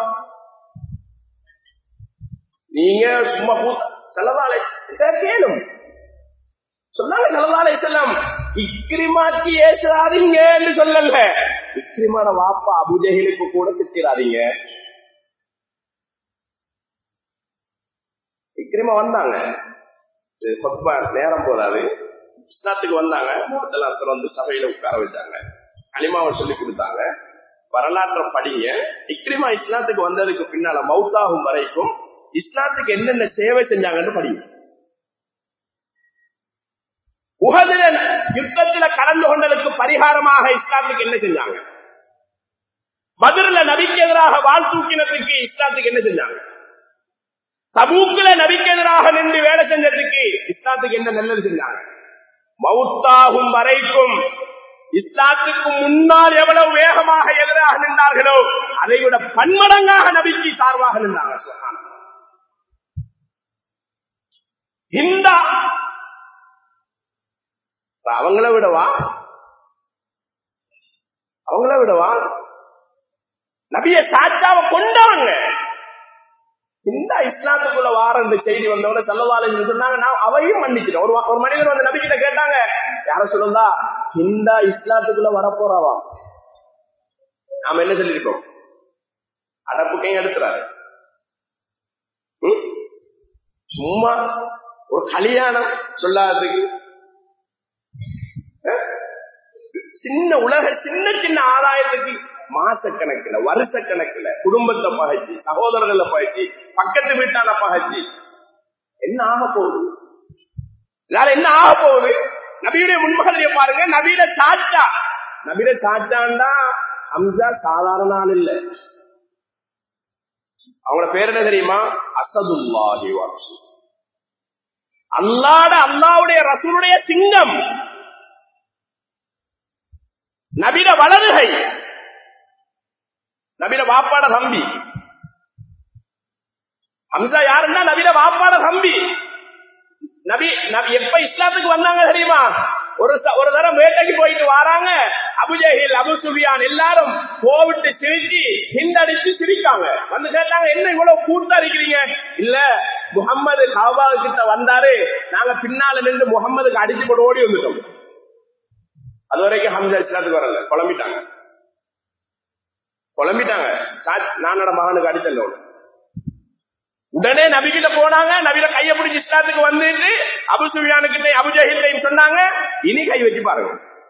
நீங்க சும்மா பூத்த செலவாலை கேளும் சொன்னாங்க செலவாலை செல்லம் இக்ரிமாக்கு ஏசாதீங்கன்னு சொல்லல இக்ரிமான வாப்பா அபுஜகிலுக்கு கூட திட்டிடாதீங்க இக்ரிமா வந்தாங்க நேரம் போதாது இஸ்லாத்துக்கு வந்தாங்க முகத்தெல்லாம் திறந்து சபையில உட்கார வச்சாங்க அலிமாவை சொல்லி கொடுத்தாங்க வரலாற்றை படிங்க இக்ரிமா இஸ்லாத்துக்கு வந்ததுக்கு பின்னால மவுத்தாகும் வரைக்கும் இஸ்லாத்துக்கு என்னென்ன சேவை செஞ்சாங்கன்னு படிங்க உகதில யுத்தத்துல கலந்து கொண்டதுக்கு பரிகாரமாக இஸ்லாத்துக்கு என்ன செஞ்சாங்க பதில நபிக்கு எதிராக வாழ் தூக்கினதுக்கு இஸ்லாத்துக்கு என்ன செஞ்சாங்க சமூகல நபிக்கு எதிராக நின்று வேலை செஞ்சதுக்கு இஸ்லாத்துக்கு என்ன நல்லது செஞ்சாங்க மவுத்தாகும் வரைக்கும் இஸ்லாத்துக்கு முன்னால் எவ்வளவு வேகமாக எதிராக நின்றார்களோ அதை விட பன்மடங்காக நபிக்கு சார்பாக நின்றாங்க சுப்ஹானல்லாஹ். இந்தா அவங்கள விடவா அவங்கள விடவா நபிய சாட்சாவை கொண்டவங்க இந்த இஸ்லாத்துக்குள்ள வார இந்த செய்தி வந்தவங்க செல்லவாளு சொன்னாங்க நான் அவையும் மன்னிக்கிறேன் ஒரு ஒரு மனிதர் வந்து நபி கிட்ட கேட்டாங்க யார சொல்லுந்தா இந்த இஸ்லாத்துக்குள்ள வரப்போறாவா நாம என்ன சொல்லிருக்கோம் அடப்புக்கையும் எடுத்துறாரு ம்? சும்மா ஒரு கல்யாணம் சொல்லாததுக்கு அஹ்? சின்ன உலக சின்ன சின்ன ஆதாயத்துக்கு மாச கணக்குல வருஷ கணக்குல குடும்பத்தை பகைச்சு சகோதரர்களை பகைச்சு பக்கத்து வீட்டான பகைச்சு என்ன ஆக போகுது இதனால என்ன ஆக போகுது நபியுடைய முன்மாதிரியை பாருங்க நபியில சாச்சா நபியில சாச்சாண்டா ஹம்சா சாதாரண ஆள் இல்ல அவங்களோட பேர் என்ன தெரியுமா அசதுல்லாஹி வாசி அல்லாட அல்லாவுடைய ரசூலுடைய சிங்கம் நபிட வலதுகை நபிட வாப்பாட தம்பி ஹம்சா யாருன்னா நபிட வாப்பாட தம்பி நபி நபி எப்ப இஸ்லாத்துக்கு வந்தாங்க தெரியுமா ஒரு ச- ஒரு தரம் வேட்டைக்கு போயிட்டு வராங்க அபுஜஹில் அபு சுபியான் எல்லாரும் கோவிட்டு சிரிச்சு ஹிந்தடிச்சு சிரிக்காங்க வந்து கேட்டாங்க என்ன இவ்வளவு கூட்டா இருக்கிறீங்க இல்ல முகம்மது காபா கிட்ட வந்தாரு நாங்க பின்னால நின்று முகம்மதுக்கு அடிச்சு போட்டு ஓடி வந்துட்டோம் அது வரைக்கும் ஹம்சா இஸ்லாத்துக்கு வரல குழம்பிட்டாங்க குழம்பிட்டாங்க சா- நானோட மகனுக்கு அடிச்சல்ல உடனே. உடனே நபிகிட்ட போனாங்க நபியில கைய பிடிச்சி இஸ்லாத்துக்கு வந்துட்டு அபு சுஃபியானுக்கிட்ட அபு ஜஹில்லையும் சொன்னாங்க இனி கை வச்சு பாருங்க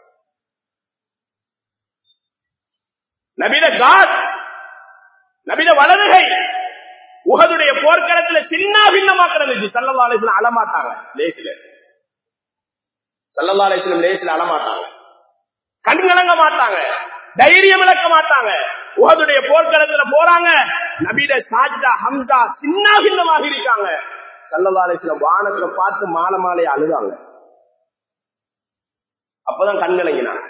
நபியில காத் நபியில வலதுகை உகதுடைய போர்க்களத்துல சின்ன பின்னமா கிடந்துச்சு சல்லல்லா அலிஸ்லாம் அழமாட்டாங்க லேசில சல்லல்லா அலிஸ்லாம் லேசில அழமாட்டாங்க கண்கலங்க மாட்டாங்க தைரியம் இழக்க மாட்டாங்க உகதுடைய போர்க்களத்துல போறாங்க நபிட சாஜா ஹம்சா சின்ன பின்னமாக இருக்காங்க சல்லவாலயத்துல வானத்துல பார்த்து மாலை மாலையை அழுதாங்க அப்பதான் கண்கலங்கினாங்க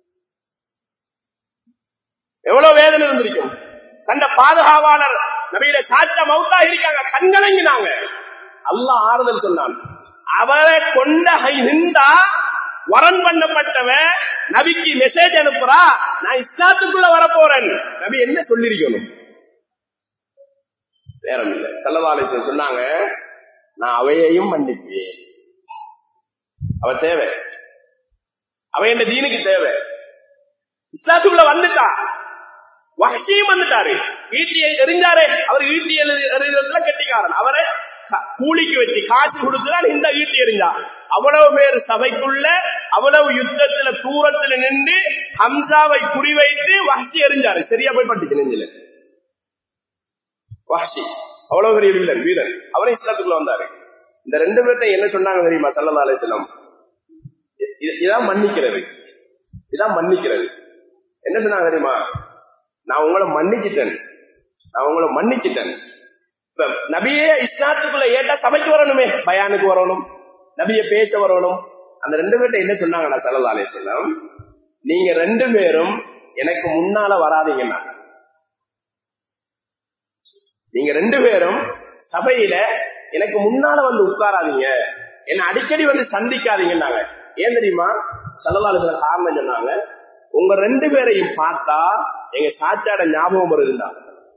எவ்வளவு வேதனை இருந்திருக்கும் தந்த பாதுகாவலர் நபியில சாச்சா மவுத்தா இருக்காங்க கண்கலங்கினாங்க அல்லாஹ் ஆறுதல் சொன்னான் அவரை கொண்ட ஹிந்தா வரன் பண்ணப்பட்டவன் நபிக்கு மெசேஜ் அனுப்புறா நான் இஸ்லாத்துக்குள்ள வரப்போறேன் நபி என்ன சொல்லிருக்கணும் வேற இல்ல செல்லவாலயத்தில் சொன்னாங்க நான் அவையையும் மன்னிப்பேன் அவ தேவை அவ என் தீனுக்கு தேவை இஸ்லாத்துக்குள்ள வந்துட்டா வகையும் வந்துட்டாரு ஈட்டியை எரிஞ்சாரே அவர் ஈட்டி எறிஞ்சதுல கெட்டிக்காரன் அவரை க- கூலிக்கு வச்சு காசு கொடுக்கிறார் இந்த ஈட்டி எறிஞ்சா அவ்வளவு பேர் சபைக்குள்ள அவ்வளவு யுத்தத்துல தூரத்துல நின்று ஹம்சாவை குறிவைத்து வஹ்ஷி எறிஞ்சாரு சரியா போய் பட்டுச்சு நெஞ்சில வஹ்ஷி அவ்வளவு பெரிய வீரர் வீரர் அவரும் இஸ்லாத்துக்குள்ள வந்தாரு இந்த ரெண்டு பேர்ட்ட என்ன சொன்னாங்க தெரியுமா சல்லல்லாஹு அலைஹி வஸல்லம் இது- இதான் மன்னிக்கிறது இதான் மன்னிக்கிறது என்ன சொன்னாங்க தெரியுமா நான் உங்களை மன்னிச்சிட்டேன் நான் உங்களை மன்னிச்சிட்டேன் இப்ப நபியே இஸ்லாத்துக்குள்ள ஏட்டா சபைக்கு வரணுமே பயானுக்கு வரணும் நபிய பேச வரணும் அந்த ரெண்டு பேர்ட்ட என்ன சொன்னாங்க நான் சல்லல்லாஹு சொல்லம் நீங்க ரெண்டு பேரும் எனக்கு முன்னால வராதீங்கன்னா நீங்க ரெண்டு பேரும் சபையில எனக்கு முன்னால வந்து உட்காராதீங்க என்ன அடிக்கடி வந்து சந்திக்காதீங்கன்னாங்க ஏன் தெரியுமா சல்லல்லாஹு காரணம் சொன்னாங்க உங்க ரெண்டு பேரையும் பார்த்தா எங்க சாச்சாட ஞாபகம் வருதுன்னா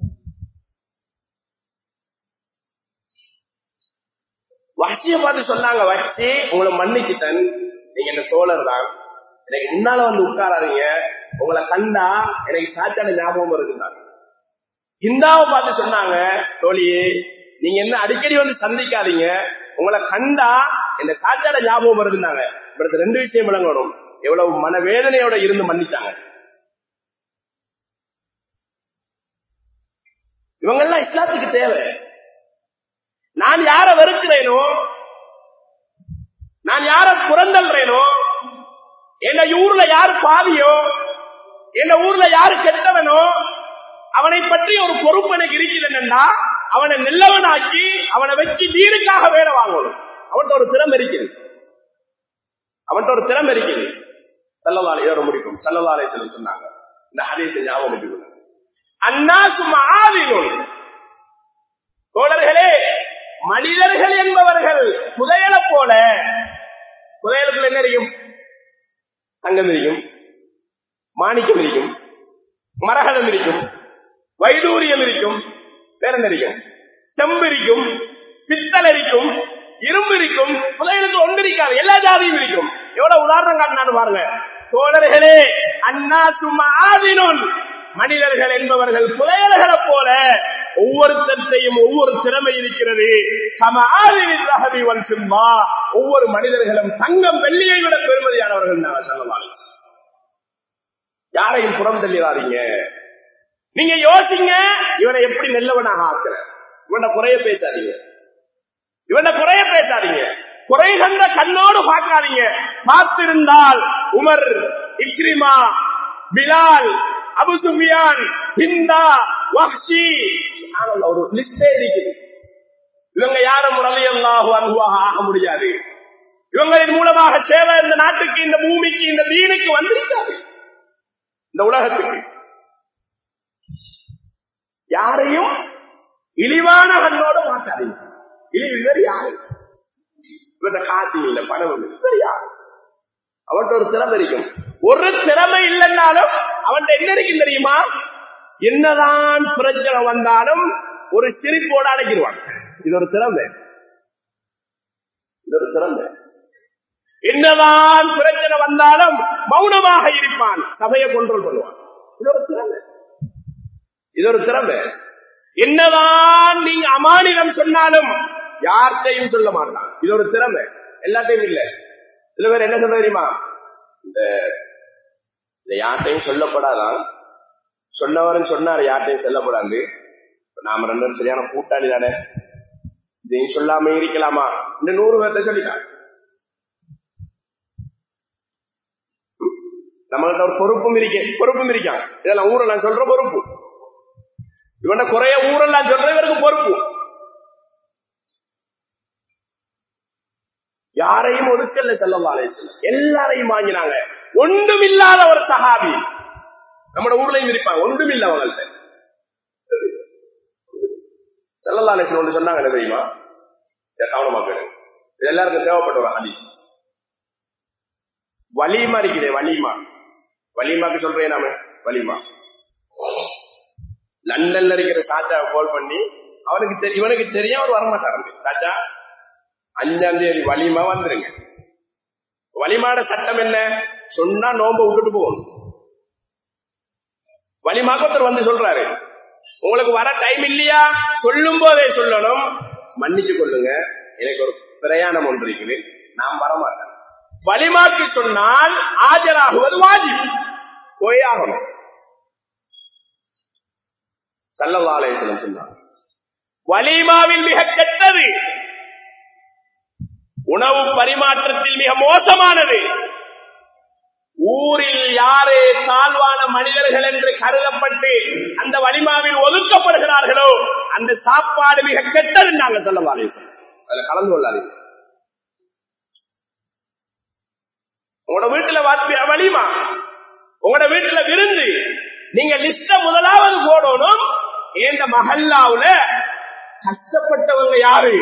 வஹ்ஷிய பார்த்து சொன்னாங்க வஹ்ஷி உங்களை மன்னிச்சுட்டேன் நீங்க என்ன தோழர் தான் எனக்கு முன்னால வந்து உட்காராதீங்க உங்களை கண்டா எனக்கு சாச்சாட ஞாபகம் வருதுன்னாங்க இந்தாவை பார்த்து சொன்னாங்க தோழியே நீங்க என்ன அடிக்கடி வந்து சந்திக்காதீங்க உங்களை கண்டா இந்த சாச்சாட ஞாபகம் வருதுன்னாங்க இவருக்கு ரெண்டு விஷயம் விளங்கணும் எவ்வளவு மனவேதனையோட இருந்து மன்னிச்சாங்க இவங்கெல்லாம் இஸ்லாத்துக்கு தேவை நான் யார வெறுக்கிறேனோ நான் யார புறந்தல்றேனோ என்ன ஊர்ல யாரு பாவியோ என்ன ஊர்ல யாரு கெட்டவனோ அவனை பற்றி ஒரு பொறுப்பு எனக்கு இருக்குது என்னன்னா அவனை நல்லவனாக்கி அவனை வச்சு நீருக்காக வேலை வாங்கணும் அவன்கிட்ட ஒரு திறமை இருக்குது அவன்கிட்ட ஒரு திறமை இருக்குது சல்லவாலை இதோட முடிக்கும் சல்லவாலை சொல்லி சொன்னாங்க இந்த ஹதீஸை ஞாபகம் வச்சுக்கணும் அன்னாசு மாதினும் தோழர்களே மனிதர்கள் என்பவர்கள் புதையல போல புதையலுக்குள்ள என்ன இருக்கும் தங்கம் இருக்கும் மாணிக்கம் இருக்கும் மரகதம் இருக்கும் வைடூரியம் இருக்கும் வேற என்ன இருக்கும் செம்பு இருக்கும் பித்தல் இருக்கும் இரும்பு இருக்கும் புதையலுக்கு ஒன்று இருக்காது எல்லா ஜாதியும் இருக்கும் எவ்வளவு உதாரணம் காட்டினான்னு பாருங்க தோழர்களே அண்ணா சும்மா ஆதினோன் மனிதர்கள் என்பவர்கள் புதையல்களை போல ஒவ்வொருத்தையும் ஒவ்வொரு திறமை இருக்கிறது சம ஆதினி சும்மா ஒவ்வொரு மனிதர்களும் தங்கம் வெள்ளியை விட பெருமதியானவர்கள் நான் சொல்லலாம் யாரையும் புறம் தள்ளிடாதீங்க நீங்க யோசிங்க இவனை எப்படி நல்லவனாக ஆக்குற இவன குறைய பேசாதீங்க இவன குறைய பேசாதீங்க குறை கண்ட கண்ணோடு பார்க்காதீங்க பார்த்திருந்தால் உமர் இக்ரிமா பிலால் அபு சுஃபியான் ஹிந்தா வஹ்ஷி ஒரு லிஸ்டே இருக்குது இவங்க யாரும் ரலியல்லாஹு அன்ஹுவாக ஆக முடியாது இவங்களின் மூலமாக சேவை இந்த நாட்டுக்கு இந்த பூமிக்கு இந்த தீனுக்கு வந்திருக்காது இந்த உலகத்துக்கு யாரையும் இழிவான கண்ணோடு மாட்டாதீங்க இழிவு இவர் யாரு இவர காசி இல்ல பணம் இல்லை இவர் யாரு அவன்கிட்ட ஒரு திறமை இருக்கும் ஒரு திறமை இல்லைன்னாலும் அவன்கிட்ட என்ன இருக்கும் தெரியுமா என்னதான் பிரச்சனை வந்தாலும் ஒரு சிரிப்போட அடைக்கிடுவான் இது ஒரு திறமை இது ஒரு திறமை என்னதான் பிரச்சனை வந்தாலும் மௌனமாக இருப்பான் சபையை கண்ட்ரோல் பண்ணுவான் இது ஒரு திறமை இது ஒரு திறமை என்னதான் நீங்க அமானிடம் சொன்னாலும் யார்கிட்டையும் சொல்ல மாட்டான் இது ஒரு திறமை எல்லாத்தையும் இல்ல சில பேர் என்ன சொல்ற தெரியுமா இந்த இந்த யார்கிட்டையும் சொல்லப்படாதான் சொன்னவரும் சொன்னாரு யார்கிட்டையும் சொல்லப்படாது நாம ரெண்டு பேரும் சரியான கூட்டாளி தானே இதையும் சொல்லாம இருக்கலாமா இந்த நூறு பேர்த்த சொல்லிட்டான் நம்மகிட்ட ஒரு பொறுப்பும் இருக்க பொறுப்பும் இருக்கான் இதெல்லாம் ஊரெல்லாம் சொல்ற பொறுப்பு இவன குறைய ஊரெல்லாம் சொல்ற இவருக்கு பொறுப்பு யாரையும் ஒதுக்கல்ல செல்லவாலே எல்லாரையும் வாங்கினாங்க ஒன்றும் இல்லாத ஒரு சகாபி நம்ம ஊர்லயும் இருப்பாங்க ஒன்றும் இல்ல அவங்கள்ட்ட செல்லலாலேசன் ஒன்று சொன்னாங்க என்ன தெரியுமா கவனமா கேளு இது எல்லாருக்கும் தேவைப்பட்ட ஒரு ஹதீஸ் வலிமா இருக்குதே வலிமா வலிமாக்கு சொல்றேன் நாம வலிமா லண்டன்ல இருக்கிற தாஜாவை கால் பண்ணி அவனுக்கு தெரியும் இவனுக்கு தெரியும் அவர் வரமாட்டாரு தாஜா அஞ்சாம் தேதி வலிமா வந்துருங்க வலிமாட சட்டம் என்ன சொன்னா நோம்ப விட்டுட்டு போகணும் வலிமாக்கு ஒருத்தர் வந்து சொல்றாரு உங்களுக்கு வர டைம் இல்லையா சொல்லும் போதே சொல்லணும் மன்னிச்சு கொள்ளுங்க எனக்கு ஒரு பிரயாணம் ஒன்று இருக்குது நான் வரமாட்டேன் வலிமாக்கு சொன்னால் ஆஜராகுவது வாஜிப் போய் ஆகணும் சல்லவாலயத்தில் சொன்னார் வலிமாவில் மிக கெட்டது உணவு பரிமாற்றத்தில் மிக மோசமானது ஊரில் யாரே தாழ்வான மனிதர்கள் என்று கருதப்பட்டு அந்த வலிமாவில் ஒதுக்கப்படுகிறார்களோ அந்த சாப்பாடு மிக கெட்டது நாங்க சொல்லவாலே அதுல கலந்து கொள்ளாதீங்க உங்களோட வீட்டுல வாத்திய வலிமா உங்களோட வீட்டுல விருந்து நீங்க லிஸ்ட முதலாவது போடணும் இந்த மஹல்லாவுல கஷ்டப்பட்டவங்க யாரு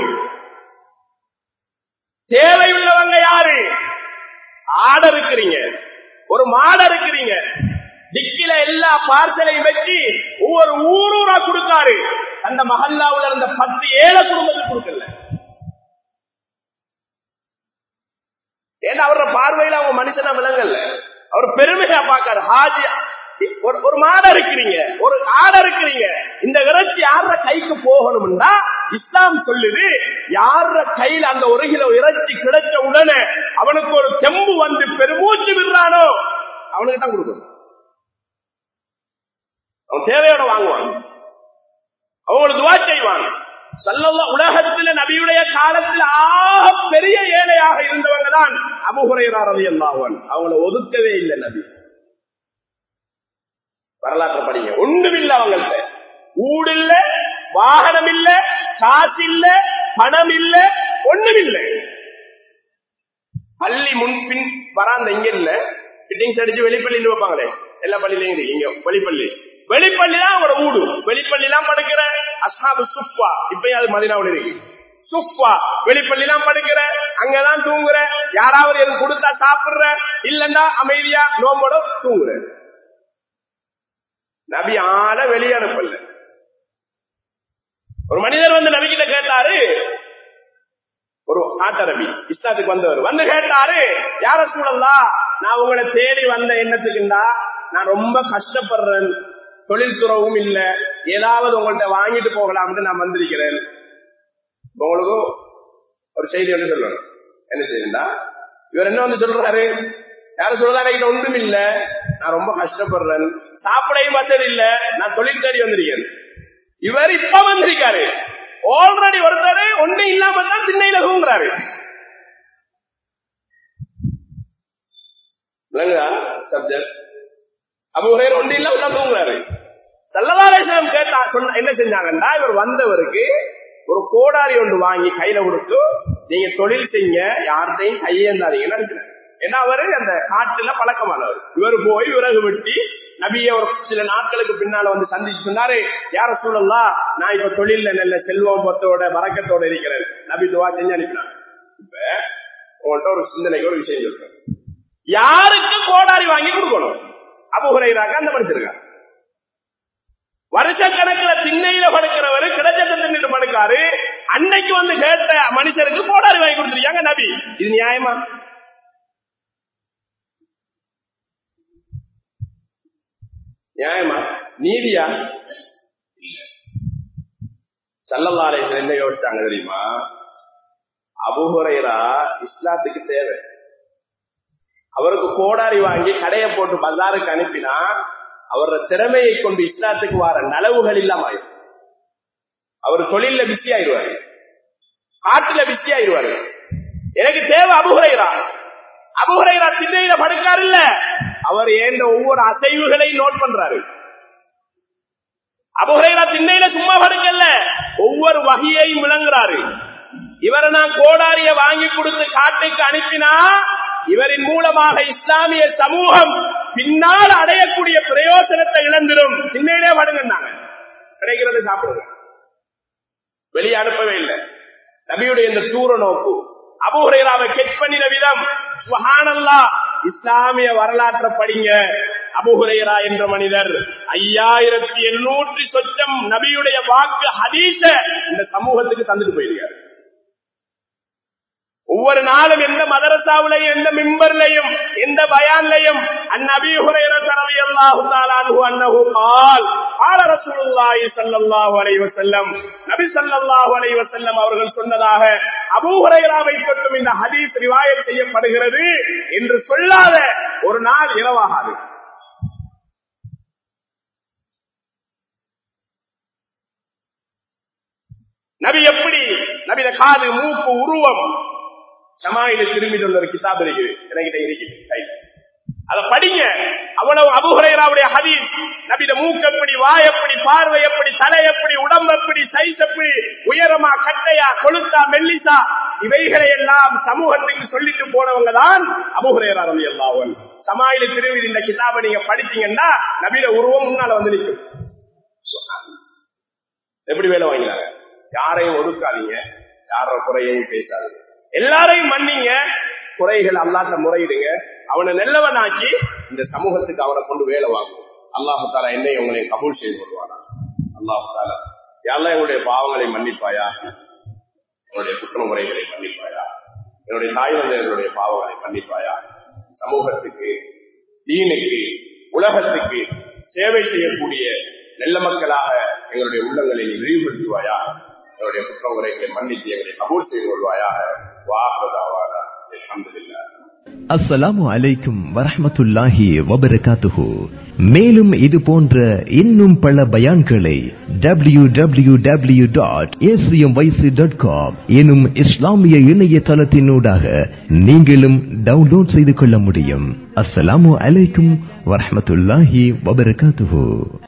தேவையுள்ளவங்க யாரு ஆட இருக்கிறீங்க ஒரு மாட இருக்கிறீங்க டிக்கில எல்லா பார்சலையும் வச்சு ஒவ்வொரு ஊரூரா கொடுத்தாரு அந்த மஹல்லாவுல இருந்த பத்து ஏழை குடும்பத்துக்கு கொடுக்கல ஏன்னா அவரோட பார்வையில அவங்க மனுஷனா விலங்கல்ல அவர் பெருமையா பாக்காரு ஹாஜி ஒரு ஒரு மாட இருக்கிறீங்க ஒரு ஆட இருக்கிறீங்க இந்த இறைச்சி யார கைக்கு போகணும்னா இஸ்லாம் சொல்லுது யார கையில அந்த ஒரு கிலோ இறைச்சி கிடைச்ச உடனே அவனுக்கு ஒரு தெம்பு வந்து பெருமூச்சு விடுறானோ அவனுக்கு தான் கொடுக்கணும் அவன் தேவையோட வாங்குவான் அவங்களுக்கு துவா செய்வான் சல்லல்லா உலகத்துல நபியுடைய காலத்தில் ஆக பெரிய ஏழையாக இருந்தவங்க தான் அபுகுறையரா ரவி அல்லாஹன் அவங்கள ஒதுக்கவே இல்லை நபி வரலாற்று படிங்க ஒன்றும் இல்ல அவங்கள்ட்ட ஊடு இல்ல வாகனம் இல்ல காசு இல்ல பணம் இல்ல ஒண்ணும் இல்ல பள்ளி முன்பின் வராந்த இங்க இல்ல ஃபிட்டிங்ஸ் அடிச்சு வெளிப்பள்ளியில் வைப்பாங்களே எல்லா பள்ளியிலையும் இருக்கு இங்க வெளிப்பள்ளி வெளிப்பள்ளி தான் அவரோட ஊடு வெளிப்பள்ளி எல்லாம் படுக்கிற அசாபு சுப்பா இப்பயும் அது மதினாவில் இருக்கு சுப்பா வெளிப்பள்ளி எல்லாம் படுக்கிற அங்கதான் தூங்குற யாராவது எதுவும் கொடுத்தா சாப்பிடுற இல்லன்னா அமைதியா நோம்போட தூங்குற நபி ஆள வெளியே அனுப்பல ஒரு மனிதர் வந்து நபி கிட்ட கேட்டாரு ஒரு ஆட்டரபி இஸ்லாத்துக்கு வந்தவர் வந்து கேட்டாரு யார சூழல்லா நான் உங்களை தேடி வந்த எண்ணத்துக்குண்டா நான் ரொம்ப கஷ்டப்படுறேன் தொழில் துறவும் இல்ல ஏதாவது உங்கள்ட்ட வாங்கிட்டு போகலாம்னு நான் வந்திருக்கிறேன் உங்களுக்கும் ஒரு செய்தி வந்து சொல்லணும் என்ன செய்யுண்டா இவர் என்ன வந்து சொல்றாரு யாரும் சொல்றதா என்கிட்ட ஒன்றும் இல்ல நான் ரொம்ப கஷ்டப்படுறேன் சாப்பிடையும் வசதி இல்ல நான் தொழில் தேடி வந்திருக்கேன் இவர் இப்ப வந்திருக்காரு ஆல்ரெடி ஒருத்தர் ஒண்ணு இல்லாம தான் திண்ணையில தூங்குறாரு விளங்குதா சப்ஜெக்ட் அப்ப ஒரே ஒன்று இல்லாம தான் தூங்குறாரு சல்லதாரேசனம் கேட்டா சொன்ன என்ன செஞ்சாங்கன்னா இவர் வந்தவருக்கு ஒரு கோடாரி ஒன்று வாங்கி கையில கொடுத்து நீங்க தொழில் செய்ய யார்கிட்டையும் கையேந்தாதீங்கன்னு நினைக்கிறேன் ஏன்னா அவரு அந்த காட்டுல பழக்கமானவர் இவர் போய் விறகு வெட்டி நபிய ஒரு சில நாட்களுக்கு பின்னால வந்து சந்திச்சு சொன்னாரு யார சூழல்லாம் நான் இப்ப தொழில நல்ல செல்வம் பத்தோட வரக்கத்தோட இருக்கிறேன் நபி துவா செஞ்சு அனுப்பினாங்க இப்ப உங்கள்கிட்ட ஒரு சிந்தனைக்கு ஒரு விஷயம் சொல்றேன் யாருக்கு கோடாரி வாங்கி கொடுக்கணும் அபுகுறைறாங்க அந்த மனுஷருக்கா வருஷக்கணக்கில் திண்ணையில படுக்கிறவரு கிடைச்சத்தை தின்னுட்டு படுக்காரு அன்னைக்கு வந்து கேட்ட மனுஷருக்கு கோடாரி வாங்கி கொடுத்துருக்காங்க நபி இது நியாயமா நியாயமா நீதியா சல்லல்லாலேசன் என்ன யோசிச்சாங்க தெரியுமா அபுஹுரைரா இஸ்லாத்துக்கு தேவை அவருக்கு கோடாரி வாங்கி கடையை போட்டு பஜாருக்கு அனுப்பினா அவரோட திறமையை கொண்டு இஸ்லாத்துக்கு வர நலவுகள் இல்லாம ஆயிரும் அவர் தொழில பிஸி ஆயிடுவாரு காட்டுல பிஸி ஆயிடுவாரு எனக்கு தேவை அபுகுரைரா அபுகுரைரா திண்ணையில படுக்காரு இல்ல அவர் ஏந்த ஒவ்வொரு அசைவுகளையும் நோட் பண்றாரு அபுகுரைரா திண்ணையில சும்மா படுக்கல ஒவ்வொரு வகையையும் விளங்குறாரு இவரை நான் கோடாரிய வாங்கி கொடுத்து காட்டுக்கு அனுப்பினா இவரின் மூலமாக இஸ்லாமிய சமூகம் பின்னால் அடையக்கூடிய பிரயோஜனத்தை இழந்துடும் திண்ணையிலே படுங்கன்னாங்க கிடைக்கிறது சாப்பிடுங்க வெளியே அனுப்பவே இல்லை நபியுடைய இந்த தூர நோக்கு அபுஹுரைராவை கெட் பண்ணின விதம் சுஹானல்லா இஸ்லாமிய வரலாற்றை படிங்க அபுஹுரைரா என்ற மனிதர் ஐயாயிரத்தி எண்ணூற்றி சொச்சம் நபியுடைய வாக்கு ஹதீச இந்த சமூகத்துக்கு தந்துட்டு போயிருக்காரு ஒவ்வொரு நாளும் எந்த மதரசாவிலையும் எந்த மிம்பர்லையும் எந்த பயான்லையும் அந்நபி ஹுரைர தரவி அல்லாஹு தாலானு அன்னஹு கால் ஆல ரசூலுல்லாஹி ஸல்லல்லாஹு அலைஹி வஸல்லம் நபி ஸல்லல்லாஹு அலைஹி வஸல்லம் அவர்கள் சொன்னதாக அபூ ஹுரைராவை பற்றும் இந்த ஹதீஸ் ரிவாயத் செய்யப்படுகிறது என்று சொல்லாத ஒரு நாள் இரவாகாது நபி எப்படி நபித காது மூக்கு உருவம் சமாயில திரும்பி சொல்ல ஒரு கிதாப் இருக்குது என்கிட்ட இருக்குது அத படிங்க அவ்வளவு அபுஹரைராவுடைய ஹதீஸ் நபித மூக்கு எப்படி வாய் எப்படி பார்வை எப்படி தலை எப்படி உடம்பு எப்படி சைஸ் எப்படி உயரமா கட்டையா கொளுத்தா மெல்லிசா இவைகளை எல்லாம் சமூகத்துக்கு சொல்லிட்டு போனவங்க தான் அபுஹரைரா ரவி அல்லாவன் சமாயில திரும்பி இந்த கிதாபை நீங்க படிச்சீங்கன்னா நபித உருவம் முன்னால வந்து நிற்கும் எப்படி வேலை வாங்கினாங்க யாரையும் ஒதுக்காதீங்க யாரோட குறையையும் பேசாதீங்க எல்லாரையும் மன்னிங்க குறைகள் அல்லாட்ட முறையிடுங்க அவனை நல்லவனாக்கி இந்த சமூகத்துக்கு அவனை கொண்டு வேலை வாங்கும் அல்லாஹு தாலா என்னை உங்களை கபூல் செய்து கொள்வானா அல்லாஹு தாலா யாரெல்லாம் எங்களுடைய பாவங்களை மன்னிப்பாயா என்னுடைய குற்ற முறைகளை மன்னிப்பாயா என்னுடைய தாய் தந்தையர்களுடைய பாவங்களை மன்னிப்பாயா சமூகத்துக்கு தீனுக்கு உலகத்துக்கு சேவை செய்யக்கூடிய நல்ல மக்களாக எங்களுடைய உள்ளங்களை நீ விரிவுபடுத்துவாயா எங்களுடைய குற்ற முறைகளை மன்னித்து எங்களை கபூல் செய்து கொள்வாயாக வாகதாவான அல்ஹம்துலில்லாஹ் அஸ்ஸலாமு அலைக்கும் வரஹ்மத்துல்லாஹி வபரகாத்துஹு மேலும் இது போன்ற இன்னும் பல பயான்களை W W W dot dot com எனும் இஸ்லாமிய இணையதளத்தினூடாக நீங்களும் டவுன்லோட் செய்து கொள்ள முடியும் அஸ்ஸலாமு அலைக்கும் வரஹ்மத்துல்லாஹி வபரகாத்துஹு